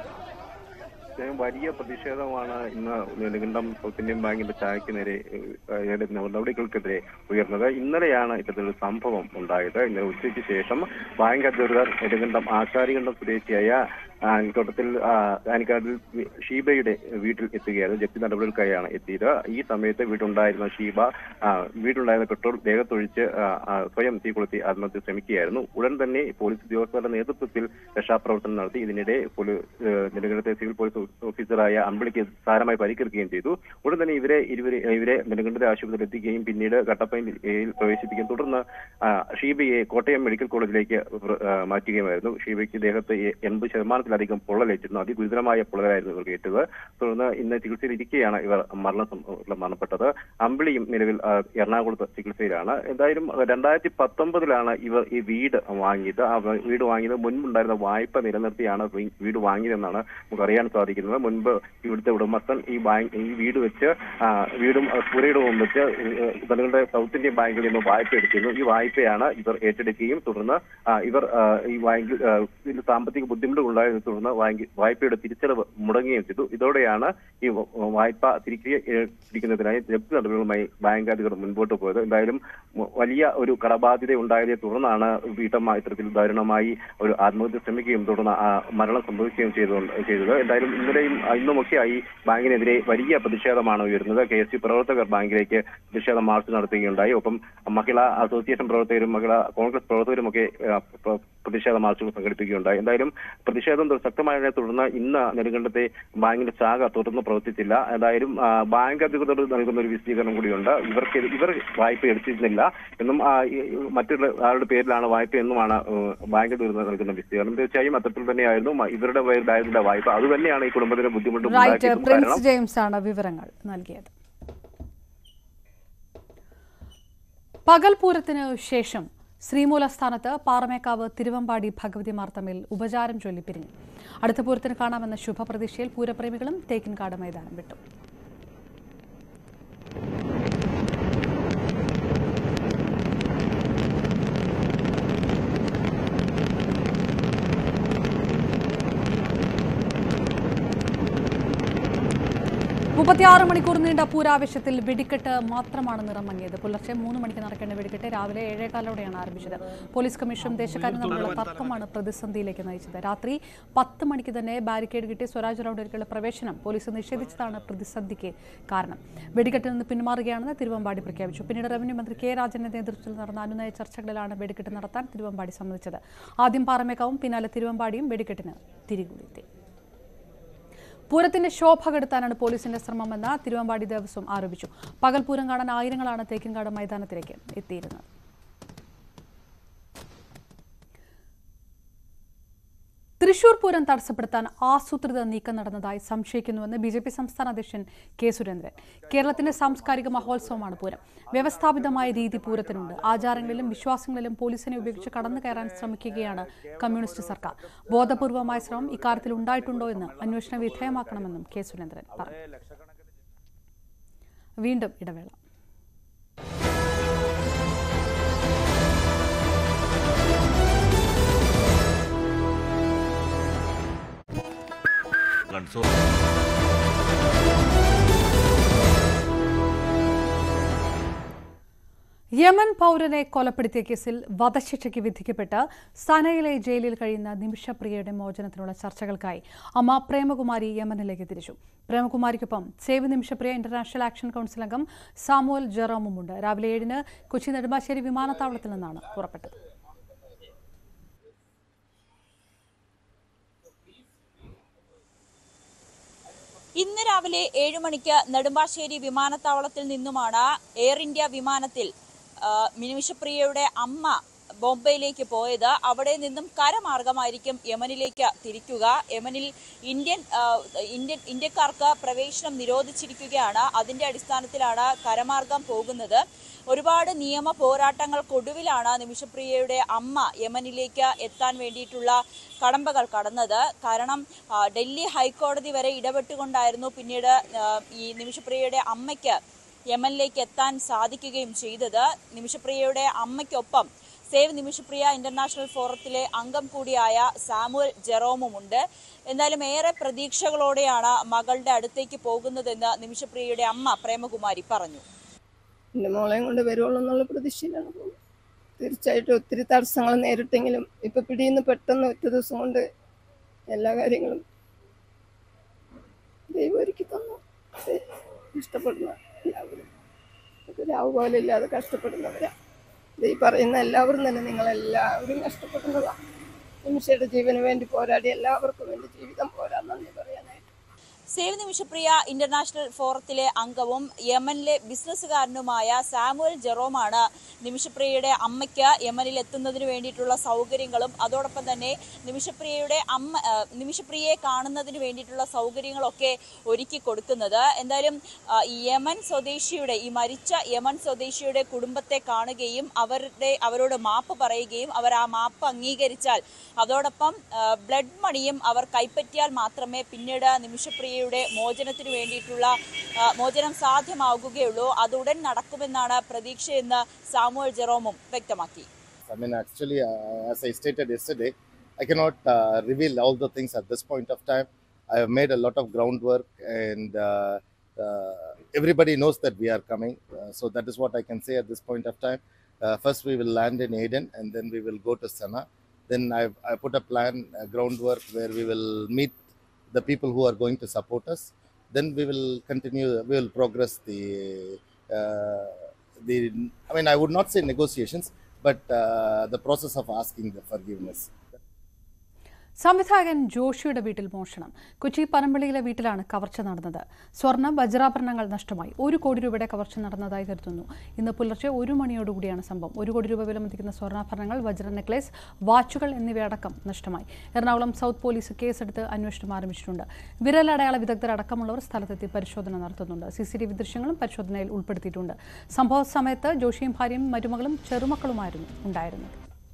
വലിയ പ്രതിഷേധമാണ് ഇന്ന് നെടുങ്കണ്ടം സൗത്ത് ഇന്ത്യൻ ബാങ്കിന്റെ ചായക്ക് നേരെ ഏഹ്, ഏഹ്, നടപടികൾക്കെതിരെ ഉയർന്നത് ഇന്നലെയാണ് ഇത്തരത്തിലൊരു സംഭവം ഉണ്ടായത് ഇന്നലെ ഉച്ചയ്ക്ക് ശേഷം ബാങ്ക് അധികൃതർ നെടുങ്കണ്ടം ആശാരികണ്ഠം സ്വദേശിയായ ആനിക്കോട്ടത്തിൽ ആ, ആനിക്കാട്ടിൽ ഷീബയുടെ വീട്ടിൽ എത്തുകയായിരുന്നു ജപ്തി നടപടികൾക്കായാണ് എത്തിയത് ഈ സമയത്ത് വീട്ടുണ്ടായിരുന്ന ഷീബ ആ, വീട്ടിലുണ്ടായിരുന്ന പെട്രോൾ ദേഹത്തൊഴിച്ച് ആ, ആ, സ്വയം തീ കൊളുത്തി ആത്മഹത്യ ശ്രമിക്കുകയായിരുന്നു ഉടൻ തന്നെ പോലീസ് ഉദ്യോഗസ്ഥരുടെ നേതൃത്വത്തിൽ രക്ഷാപ്രവർത്തനം നടത്തി ഇതിനിടെ പോലീ- ഏഹ്, നെടുങ്കണ്ടത്തെ സിവിൽ പോലീസ് ഓഫീസറായ അമ്പിളിക്ക് സാരമായി പരിക്കേൽക്കുകയും ചെയ്തു ഉടൻ തന്നെ ഇവരെ ഇരുവരെ ഇവരെ നെടുങ്കണ്ടത്തെ ആശുപത്രിയിൽ എത്തിക്കുകയും പിന്നീട് കട്ടപ്പനയിൽ പ്രവേശിപ്പിക്കുകയും തുടർന്ന് ആ, ഷീബയെ കോട്ടയം മെഡിക്കൽ കോളേജിലേക്ക് പ്ര- ആ, മാറ്റുകയുമായിരുന്നു ഷീബയ്ക്ക് ദേഹത്ത് എ- എൺപത് ശതമാനത്തിലധികം പൊള്ളലേറ്റിരുന്നു അതിഗുരുതരമായ പൊള്ളലായിരുന്നു ഇവർക്ക് ഏറ്റത് തുടർന്ന് ഇന്ന് ചികിത്സയിൽ ഇരിക്കെയാണ് ഇവർ മരണം സം- മരണപ്പെട്ടത് അമ്പിളിയും നിലവിൽ ആ, എറണാകുളത്ത് ചികിത്സയിലാണ് എന്തായാലും രണ്ടായിരത്തി പത്തൊമ്പതിലാണ് ഇവർ ഈ വീട് വാങ്ങിയത് ആ വ- വീട് വാങ്ങിയത് മുൻപുണ്ടായിരുന്ന വായ്പ നിലനിർത്തിയാണ് വീ- വീട് വാങ്ങിയതെന്നാണ് നമുക്ക് അറിയാൻ സാധിക്കുന്നത് മുൻപ് ഇവിടുത്തെ ഉടമസ്ഥൻ ഈ ബാങ്ക് ഈ വീട് വെച്ച് ആ, വീടും ആ, പുരയിടവും വെച്ച് തങ്ങളുടെ സൗത്ത് ഇന്ത്യൻ ബാങ്കിൽ നിന്ന് വായ്പ എടുത്തിരുന്നു ഈ വായ്പയാണ് ഇവർ ഏറ്റെടുക്കുകയും തുടർന്ന് ആ, ഇവർ ആ, ഈ ബാങ്കിൽ ആ, ഇതിൽ സാമ്പത്തിക ബുദ്ധിമുട്ടുകൾ ഉണ്ടായതിനെ തുടർന്ന് വാങ്ങി- വായ്പയുടെ തിരിച്ചടവ് മുടങ്ങുകയും ചെയ്തു ഇതോടെയാണ് ഈ വ- വായ്പ തിരികെ ഏ, പിടിക്കുന്നതിനായി ജപ്തി നടപടികളുമായി ബാങ്ക് അധികൃതർ മുൻപോട്ട് പോയത് എന്തായാലും മ- വലിയ ഒരു കടബാധ്യത ഉണ്ടായതിനെ തുടർന്നാണ് വീട്ടമ്മ ഇത്തരത്തിൽ ദാരുണമായി ഒരു ആത്മഹത്യ ശ്രമിക്കുകയും തുടർന്ന് ആ മരണം സംഭവിക്കുകയും ചെയ്തു ചെയ്തത് എന്തായാലും ഇന്നലെയും ആ, ഇന്നുമൊക്കെയായി ബാങ്കിനെതിരെ വലിയ പ്രതിഷേധമാണ് ഉയരുന്നത് കെ എസ് യു പ്രവർത്തകർ ബാങ്കിലേക്ക് പ്രതിഷേധ മാർച്ച് നടത്തുകയുണ്ടായി ഒപ്പം മഹിളാ അസോസിയേഷൻ പ്രവർത്തകരും മഹിളാ കോൺഗ്രസ് പ്രവർത്തകരുമൊക്കെ ആ, പ്ര- പ്രതിഷേധ മാർച്ചുകൾ സംഘടിപ്പിക്കുകയുണ്ടായി എന്തായാലും പ്രതിഷേധം ശക്തമായതിനെ തുടർന്ന് ഇന്ന് നെടുങ്കണ്ടത്തെ ബാങ്കിന്റെ ശാഖ തുടർന്ന് പ്രവർത്തിച്ചില്ല എന്തായാലും ആ, ബാങ്ക് അധികൃതർ നൽകുന്ന ഒരു വിശദീകരണം കൂടിയുണ്ട് ഇവർക്ക് ഇവർ വായ്പ എടുത്തിരുന്നില്ല എന്നും ആ, ഈ മറ്റുള്ള ആളുടെ പേരിലാണ് വായ്പ എന്നുമാണ് ഏഹ്, ബാങ്ക് അധികൃതർ നൽകുന്ന വിശദീകരണം തീർച്ചയായും അത്തരത്തിൽ തന്നെയായിരുന്നു മ- ഇവരുടെ പേരിലായിരുന്നില്ല വായ്പ അത് തന്നെയാണ് ഈ കുടുംബത്തിന് ബുദ്ധിമുട്ട് റൈറ്റ് ഉണ്ടാക്കിയതും പ്രിൻസ് കാരണം ജെയിംസ് ആണ് വിവരങ്ങൾ നൽകിയത് പകൽപൂരത്തിന് ശേഷം ശ്രീമൂലസ്ഥാനത്ത് പാറമേക്കാവ് തിരുവമ്പാടി ഭഗവതിമാർ തമ്മിൽ ഉപചാരം ചൊല്ലി പിരിഞ്ഞു അടുത്ത പൂരത്തിന് കാണാമെന്ന ശുഭപ്രതീക്ഷയിൽ പൂരപ്രേമികളും തേക്കിൻകാട് മൈതാനം വിട്ടു മുപ്പത്തിയാറ് മണിക്കൂർ നീണ്ട പൂരാവേശത്തിൽ വെടിക്കെട്ട് മാത്രമാണ് നിറം മങ്ങിയത് പുലർച്ചെ മൂന്ന് മണിക്ക് നടക്കേണ്ട വെടിക്കെട്ട് രാവിലെ ഏഴേകാലോടെയാണ് ആരംഭിച്ചത് പോലീസ് കമ്മീഷനും ദേശക്കാരും തമ്മിലുള്ള തർക്കമാണ് പ്രതിസന്ധിയിലേക്ക് നയിച്ചത് രാത്രി പത്ത് മണിക്ക് തന്നെ ബാരിക്കേഡ് കിട്ടി സ്വരാജ് റൗണ്ടിലേക്കുള്ള പ്രവേശനം പോലീസ് നിഷേധിച്ചതാണ് പ്രതിസന്ധിക്ക് കാരണം വെടിക്കെട്ടിൽ നിന്ന് പിന്മാറുകയാണെന്ന് തിരുവമ്പാടി പ്രഖ്യാപിച്ചു പിന്നീട് റവന്യൂ മന്ത്രി കെ രാജന്റെ നേതൃത്വത്തിൽ നടന്ന അനുനയ ചർച്ചകളിലാണ് വെടിക്കെട്ട് നടത്താൻ തിരുവമ്പാടി സമ്മതിച്ചത് ആദ്യം പാറമേക്കാവും പിന്നാലെ തിരുവമ്പാടിയും വെടിക്കെട്ടിന് തിരികൊളുത്തി പൂരത്തിന്റെ ശോഭ കെടുത്താനാണ് പോലീസിന്റെ ശ്രമമെന്ന് തിരുവമ്പാടി ദേവസ്വം ആരോപിച്ചു പകൽപൂരം കാണാൻ ആയിരങ്ങളാണ് തേക്കിൻകാട് മൈതാനത്തിലേക്ക് എത്തിയിരുന്നത് തൃശൂർ പൂരം തടസ്സപ്പെടുത്താൻ ആസൂത്രിത നീക്കം നടന്നതായി സംശയിക്കുന്നുവെന്ന് ബി ജെ പി സംസ്ഥാന അധ്യക്ഷൻ കെ സുരേന്ദ്രൻ കേരളത്തിന്റെ സാംസ്കാരിക മഹോത്സവമാണ് പൂരം വ്യവസ്ഥാപിതമായ രീതി പൂരത്തിനുണ്ട് ആചാരങ്ങളിലും വിശ്വാസങ്ങളിലും പോലീസിനെ ഉപയോഗിച്ച് കടന്നു കയറാൻ ശ്രമിക്കുകയാണ് കമ്മ്യൂണിസ്റ്റ് സർക്കാർ ബോധപൂർവമായ ശ്രമം ഇക്കാര്യത്തിൽ ഉണ്ടായിട്ടുണ്ടോ എന്ന് അന്വേഷണ വിധേയമാക്കണമെന്നും കെ സുരേന്ദ്രൻ പറഞ്ഞു വീണ്ടും ഇടവേള കൺസോ യമൻ പൗരനെ കൊലപ്പെടുത്തിയ കേസിൽ വധശിക്ഷയ്ക്ക് വിധിക്കപ്പെട്ട് സനയിലെ ജയിലിൽ കഴിയുന്ന നിമിഷപ്രിയയുടെ മോചനത്തിനുള്ള ചർച്ചകൾക്കായി അമ്മ പ്രേമകുമാരി യമനിലേക്ക് തിരിച്ചു പ്രേമകുമാരിക്കൊപ്പം save Nimishapriya international action council അംഗം സാമുവൽ ജെറോമുമുണ്ട് രാവിലെ ഏഴിന് കൊച്ചി നെടുമ്പാശ്ശേരി വിമാനത്താവളത്തിൽ നിന്നാണ് പുറപ്പെട്ടത് ഇന്ന് രാവിലെ ഏഴു മണിക്ക് നെടുമ്പാശ്ശേരി വിമാനത്താവളത്തിൽ നിന്നുമാണ് എയർ ഇന്ത്യ വിമാനത്തിൽ ആ, നിമിഷപ്രിയയുടെ അമ്മ ബോംബെയിലേക്ക് പോയത് അവിടെ നിന്നും കരമാർഗമായിരിക്കും യമനിലേക്ക് തിരിക്കുക യമനിൽ ഇന്ത്യൻ ആ, ഇന്ത്യൻ ഇന്ത്യക്കാർക്ക് പ്രവേശനം നിരോധിച്ചിരിക്കുകയാണ് അതിന്റെ അടിസ്ഥാനത്തിലാണ് കരമാർഗം പോകുന്നത് ഒരുപാട് നിയമ പോരാട്ടങ്ങൾക്കൊടുവിലാണ് നിമിഷപ്രിയയുടെ അമ്മ യമനിലേക്ക് എത്താൻ വേണ്ടിയിട്ടുള്ള കടമ്പകൾ കടന്നത് കാരണം ആ, ഡൽഹി ഹൈക്കോടതി വരെ ഇടപെട്ടുകൊണ്ടായിരുന്നു പിന്നീട് ആ, ഈ നിമിഷപ്രിയയുടെ അമ്മയ്ക്ക് യമനിലേക്ക് എത്താൻ സാധിക്കുകയും ചെയ്തത് നിമിഷപ്രിയയുടെ അമ്മയ്ക്കൊപ്പം സേവ് നിമിഷപ്രിയ ഇന്റർനാഷണൽ ഫോറത്തിലെ അംഗം കൂടിയായ സാമുവൽ ജെറോമുമുണ്ട് എന്തായാലും ഏറെ പ്രതീക്ഷകളോടെയാണ് മകളുടെ അടുത്തേക്ക് പോകുന്നതെന്ന് നിമിഷപ്രിയയുടെ അമ്മ പ്രേമകുമാരി പറഞ്ഞു എൻ്റെ മോളെയും കൊണ്ട് വരുവുള്ളൂ എന്നുള്ള പ്രതീക്ഷയിലാണ് പോകുന്നത് തീർച്ചയായിട്ടും ഒത്തിരി തടസ്സങ്ങൾ നേരിട്ടെങ്കിലും ഇപ്പൊ പിടിയുന്ന പെട്ടെന്ന് ഒറ്റ ദിവസം കൊണ്ട് എല്ലാ കാര്യങ്ങളും ദൈവം ഒരുക്കി തന്നു അത് ഇഷ്ടപ്പെടുന്ന എല്ലാവരും നമുക്ക് രാവ് പോലെ ഇല്ലാതെ കഷ്ടപ്പെടുന്നവരാ ഇത് ഈ പറയുന്ന എല്ലാവരും തന്നെ നിങ്ങളെല്ലാവരും കഷ്ടപ്പെടുന്നതാണ് നിമിഷയുടെ ജീവന് വേണ്ടി പോരാടി എല്ലാവർക്കും വേണ്ടി ജീവിതം പോരാ നന്ദി പറയാനായിട്ട് സേവ് നിമിഷപ്രിയ ഇന്റർനാഷണൽ ഫോറത്തിലെ അംഗവും യമനിലെ ബിസിനസ്സുകാരനുമായ സാമുവൽ ജെറോമാണ് നിമിഷപ്രിയയുടെ അമ്മയ്ക്ക് യമനിൽ എത്തുന്നതിന് വേണ്ടിയിട്ടുള്ള സൗകര്യങ്ങളും അതോടൊപ്പം തന്നെ നിമിഷപ്രിയയുടെ അമ്മ ആ, നിമിഷപ്രിയയെ കാണുന്നതിന് വേണ്ടിയിട്ടുള്ള സൗകര്യങ്ങളൊക്കെ ഒരുക്കി കൊടുക്കുന്നത് എന്തായാലും ആ, ഈ യമൻ സ്വദേശിയുടെ ഈ മരിച്ച യമൻ സ്വദേശിയുടെ കുടുംബത്തെ കാണുകയും അവരുടെ അവരോട് മാപ്പ് പറയുകയും അവർ ആ മാപ്പ് അംഗീകരിച്ചാൽ അതോടൊപ്പം ആ, ബ്ലഡ് മണിയും അവർ കൈപ്പറ്റിയാൽ മാത്രമേ പിന്നീട് നിമിഷപ്രിയയുടെ മോചനത്തിനു വേണ്ടിയിട്ടുള്ള ആ, മോചനം സാധ്യമാകുകയുള്ളൂ അത് ഉടൻ നടക്കുമെന്നാണ് പ്രതീക്ഷയെന്ന് സാമുവൽ ജെറോമും വ്യക്തമാക്കി I mean, actually, uh, as I stated yesterday, I cannot uh, reveal all the things at this point of time. I have made a lot of groundwork, and uh, uh, everybody knows that we are coming. Uh, so that is what I can say at this point of time. Uh, first, we will land in Aden, and then we will go to Sana. Then I've, I put a plan, a groundwork where we will meet the people who are going to support us. Then we will continue. We will progress the uh, the. I mean, I would not say negotiations, but uh, the process of asking the forgiveness. സംവിധായകൻ ജോഷിയുടെ വീട്ടിൽ മോഷണം കൊച്ചി പനമ്പള്ളിയിലെ വീട്ടിലാണ് കവർച്ച നടന്നത് സ്വർണം വജ്രാഭരണങ്ങൾ നഷ്ടമായി ഒരു കോടി രൂപയുടെ കവർച്ച നടന്നതായി കരുതുന്നു ഇന്ന് പുലർച്ചെ ഒരു മണിയോടുകൂടിയാണ് സംഭവം ഒരു കോടി രൂപ വിലമതിക്കുന്ന സ്വർണ്ണാഭരണങ്ങൾ വജ്ര നെക്ലേസ് വാച്ചുകൾ എന്നിവയടക്കം നഷ്ടമായി എറണാകുളം സൗത്ത് പോലീസ് കേസെടുത്ത് അന്വേഷണം ആരംഭിച്ചിട്ടുണ്ട് വിരലടയാള വിദഗ്ധരടക്കമുള്ളവർ സ്ഥലത്തെത്തി പരിശോധന നടത്തുന്നുണ്ട് സി സി ടി വി ദൃശ്യങ്ങളും പരിശോധനയിൽ ഉൾപ്പെടുത്തിയിട്ടുണ്ട് സംഭവ സമയത്ത് ജോഷിയും ഭാര്യയും മരുമകളും ചെറുമക്കളുമായിരുന്നു ഉണ്ടായിരുന്നത്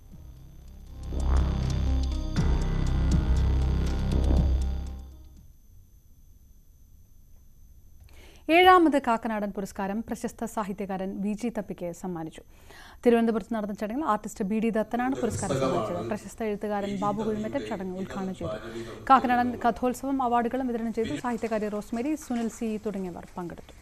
ഏഴാമത് കാക്കനാടൻ പുരസ്കാരം പ്രശസ്ത സാഹിത്യകാരൻ വി ജി തപ്പിക്ക് സമ്മാനിച്ചു തിരുവനന്തപുരത്ത് നടന്ന ചടങ്ങിൽ ആർട്ടിസ്റ്റ് ബി ഡി ദത്തനാണ് പുരസ്കാരം സമ്മാനിച്ചത് പ്രശസ്ത എഴുത്തുകാരൻ ബാബു കുഴിമറ്റം ചടങ്ങ് ഉദ്ഘാടനം ചെയ്തു കാക്കനാടൻ കഥോത്സവം അവാർഡുകളും വിതരണം ചെയ്തു സാഹിത്യകാരി റോസ്മേരി സുനിൽ സി തുടങ്ങിയവർ പങ്കെടുത്തു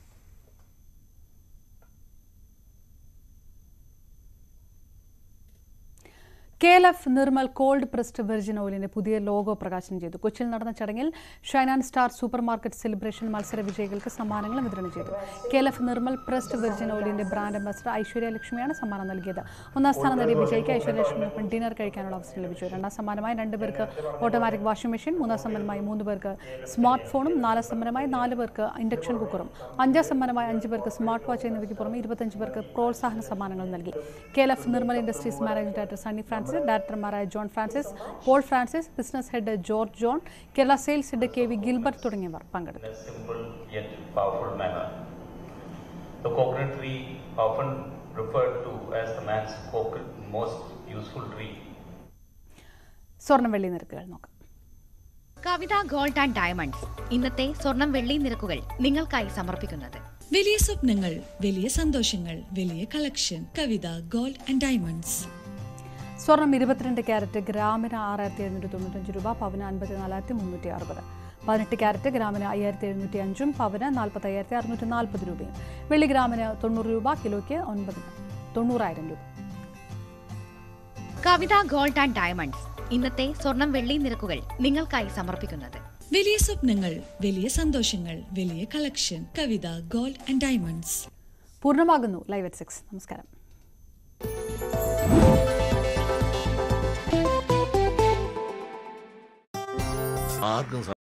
K L F Nirmal cold pressed virgin ഓയിലിന്റെ പുതിയ ലോഗോ പ്രകാശനം ചെയ്തു കൊച്ചിയിൽ നടന്ന ചടങ്ങിൽ shine and star super market celebration മത്സര വിജയികൾക്ക് സമ്മാനങ്ങളും വിതരണം ചെയ്തു K L F Nirmal pressed virgin ഓയിലിന്റെ ബ്രാൻഡ് അംബാസഡർ ഐശ്വര്യ ലക്ഷ്മിയാണ് സമ്മാനം നൽകിയത് ഒന്നാം സ്ഥാനം നേടിയ വിജയിക്ക് ഐശ്വര്യ ലക്ഷ്മിയൊപ്പം ഡിന്നർ കഴിക്കാനുള്ള അവസരം ലഭിച്ചു രണ്ടാം സമ്മാനമായി രണ്ട് പേർക്ക് ഓട്ടോമാറ്റിക് വാഷിംഗ് മെഷീൻ മൂന്നാം സമ്മാനമായി മൂന്ന് പേർക്ക് സ്മാർട്ട് ഫോണും നാലാം സമ്മാനമായി നാല് പേർക്ക് ഇൻഡക്ഷൻ കുക്കറും അഞ്ചാം സമ്മാനമായി അഞ്ച് പേർക്ക് സ്മാർട്ട് വാച്ച് എന്നിവയ്ക്ക് പുറമെ ഇരുപത്തഞ്ച് പേർക്ക് പ്രോത്സാഹന സമ്മാനങ്ങൾ നൽകി K L F Nirmal industries managing director Sunny Francis ഡയറക്ടർമാരായ John Francis Paul Francis business head George John Kerala sales head K V Gilbert തുടങ്ങിയവർ പങ്കെടുത്തു simple yet powerful manner. The coconut tree, often referred to as the man's coco- most useful tree, സ്വർണ്ണം വെള്ളി നിരക്കുകൾ നോക്കാം കവിത gold and diamonds ഇന്നത്തെ സ്വർണം വെള്ളി നിരക്കുകൾ നിങ്ങൾക്കായി സമർപ്പിക്കുന്നത് വലിയ സ്വപ്നങ്ങൾ വലിയ സന്തോഷങ്ങൾ വലിയ collection Kavitha gold and diamonds സ്വർണം ഇരുപത്തിരണ്ട് ക്യാരറ്റ് ഗ്രാമിന് ആറായിരത്തി എഴുന്നൂറ്റി തൊണ്ണൂറ്റഞ്ച് രൂപ പവന് അൻപത്തി നാലായിരത്തി മുന്നൂറ്റി അറുപത് പതിനെട്ട് ക്യാരറ്റ് ഗ്രാമിന് അയ്യായിരത്തി എഴുന്നൂറ്റി അഞ്ചും പവന് നാൽപ്പത്തി അയ്യായിരത്തി അറുന്നൂറ്റി നാൽപ്പത് രൂപയും വെള്ളി ഗ്രാമിന് തൊണ്ണൂറ് രൂപ കിലോയ്ക്ക് ഒൻപത് തൊണ്ണൂറായിരം രൂപ കവിത ഗോൾഡ് ആൻഡ് ഡയമണ്ട്സ് ഇന്നത്തെ സ്വർണം വെള്ളി നിരക്കുകൾ നിങ്ങൾക്കായി സമർപ്പിക്കുന്നത് വലിയ സ്വപ്നങ്ങൾ വലിയ സന്തോഷങ്ങൾ വലിയ collection Kavitha gold and diamonds പൂർണ്ണമാകുന്നു ലൈവ് അറ്റ് സിക്സ് നമസ്കാരം ആർക്കും